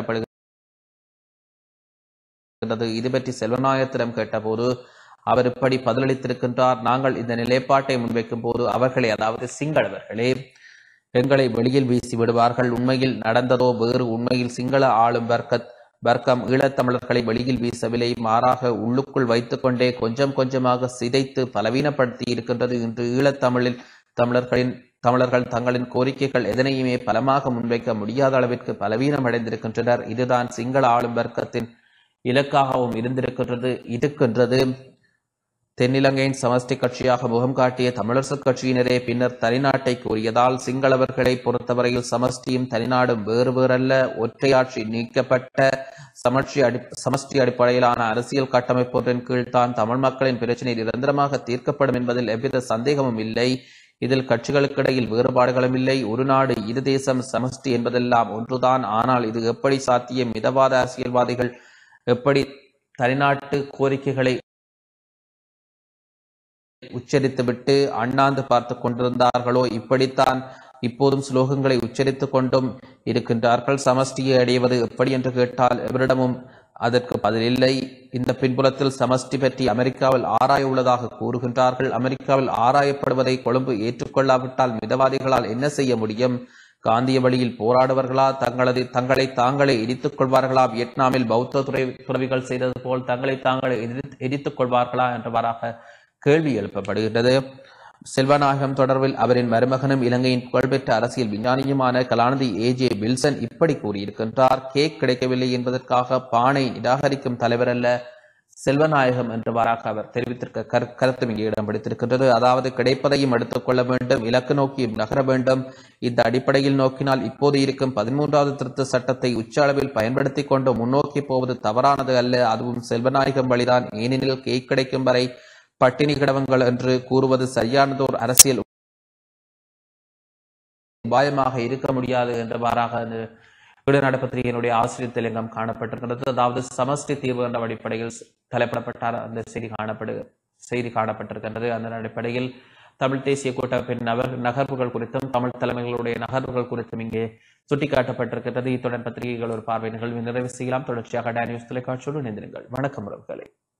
சுட்டிக்காட்டப்படுகிறது இது பற்றி செல்வநாயகத்திடம் கேட்டபோது அவர் இப்படி பதிலளித்திருக்கின்றார் நாங்கள் இந்த நிலைப்பாட்டை முன்வைக்கும் போது அவர்களை அதாவது சிங்களவர்களே எங்களை வெளியில் வீசி விடுவார்கள் உண்மையில் நடந்ததோ வேறு உண்மையில் சிங்கள ஆளும் வர்க்க வர்க்கம் ஈழத்தமிழர்களை வெளியில் வீசவில்லை மாறாக உள்ளுக்குள் வைத்துக்கொண்டே கொஞ்சம் கொஞ்சமாக சிதைத்து பலவீனப்படுத்தி இருக்கின்றது இன்று ஈழத்தமிழில் தமிழர்களின் தமிழர்கள் தங்களின் கோரிக்கைகள் எதனையுமே பலமாக முன்வைக்க முடியாத அளவிற்கு பலவீனம் அடைந்திருக்கின்றனர் இதுதான் சிங்கள ஆளும் வர்க்கத்தின் இலக்காகவும் இருந்திருக்கின்றது இருக்கின்றது தென்னிலங்கையின் சமஷ்டி கட்சியாக முகம் காட்டிய தமிழரசு கட்சியினரே பின்னர் தனிநாட்டை கூறியதால் சிங்களவர்களை பொறுத்தவரையில் சமஷ்டியும் தனிநாடும் வேறு வேறல்ல ஒற்றையாட்சி நீக்கப்பட்ட சமஷ்டி அடி சமஷ்டி அடிப்படையிலான அரசியல் கட்டமைப்பொன்றின் கீழ் தான் தமிழ் மக்களின் பிரச்சினை நிரந்தரமாக தீர்க்கப்படும் என்பதில் எவ்வித சந்தேகமும் இல்லை இதில் கட்சிகளுக்கிடையில் வேறுபாடுகளும் இல்லை ஒரு நாடு இரு தேசம் சமஷ்டி என்பதெல்லாம் ஒன்றுதான் ஆனால் இது எப்படி சாத்தியம் மிதவாத அரசியல்வாதிகள் எப்படி தனிநாட்டு கோரிக்கைகளை உச்சரித்துவிட்டு அண்ணாந்து பார்த்து கொண்டிருந்தார்களோ இப்படித்தான் இப்போதும் ஸ்லோகங்களை உச்சரித்துக் கொண்டும் இருக்கின்றார்கள் சமஷ்டியை அடைவது எப்படி என்று கேட்டால் எவரிடமும் அதற்கு பதிலில்லை இந்த பின்புலத்தில் சமஷ்டி பற்றி அமெரிக்காவில் ஆராய உள்ளதாக கூறுகின்றார்கள் அமெரிக்காவில் ஆராயப்படுவதை கொழும்பு ஏற்றுக்கொள்ளாவிட்டால் மிதவாதிகளால் என்ன செய்ய முடியும் காந்திய வழியில் போராடுவர்களா தங்களது தங்களை தாங்களே எரித்துக் கொள்வார்களா வியட்நாமில் பௌத்த துறை துறவிகள் செய்தது போல் தங்களை தாங்களே எதிர்த்து எரித்துக் கொள்வார்களா என்றவாறாக கேள்வி எழுப்பப்படுகின்றது செல்வநாயகம் தொடர்பில் அவரின் மருமகனும் இலங்கையின் புகழ்பெற்ற அரசியல் விஞ்ஞானியுமான கலாநிதி ஏ ஜே வில்சன் இப்படி கூறியிருக்கின்றார் கேக் கிடைக்கவில்லை என்பதற்காக பானை நிராகரிக்கும் தலைவர் அல்ல செல்வநாயகம் என்றவாறாக அவர் தெரிவித்திருக்க கரு கருத்து இங்கே இடம் பிடித்திருக்கின்றது அதாவது கிடைப்பதையும் எடுத்துக்கொள்ள வேண்டும் இலக்கு நோக்கியும் நகர வேண்டும் இந்த அடிப்படையில் நோக்கினால் இப்போது இருக்கும் பதிமூன்றாவது திருத்த சட்டத்தை உச்ச அளவில் பயன்படுத்தி கொண்டு முன்னோக்கி போவது தவறானது அல்ல அதுவும் செல்வநாயகம் வழிதான் ஏனெனில் கேக் கிடைக்கும் வரை பட்டினி கிடவங்கள் என்று கூறுவது சரியானதோர் அரசியல் உபாயமாக இருக்க முடியாது என்றவாறாக அந்த விடுநாடு பத்திரிகையினுடைய ஆசிரியர் தெலுங்கம் காணப்பட்டிருக்கிறது அதாவது சமஷ்டி தீர்வு என்ற அடிப்படையில் தலைப்பிடப்பட்டார் அந்த செய்தி காணப்படு செய்தி காணப்பட்டிருக்கின்றது அந்த அடிப்படையில் தமிழ் தேசிய கூட்டமைப்பின் நகர் நகர்வுகள் குறித்தும் தமிழ் தலைமைகளுடைய நகர்வுகள் குறித்தும் இங்கே சுட்டிக்காட்டப்பட்டிருக்கிறது இத்துடன் பத்திரிகைகள் ஒரு பார்வை நிகழ்வு நிறைவு செய்யலாம் தொடர்ச்சியாக டேனியூஸ் தொலைக்காட்சியோடு இணைந்திருங்கள் வணக்கம் உறவுகளை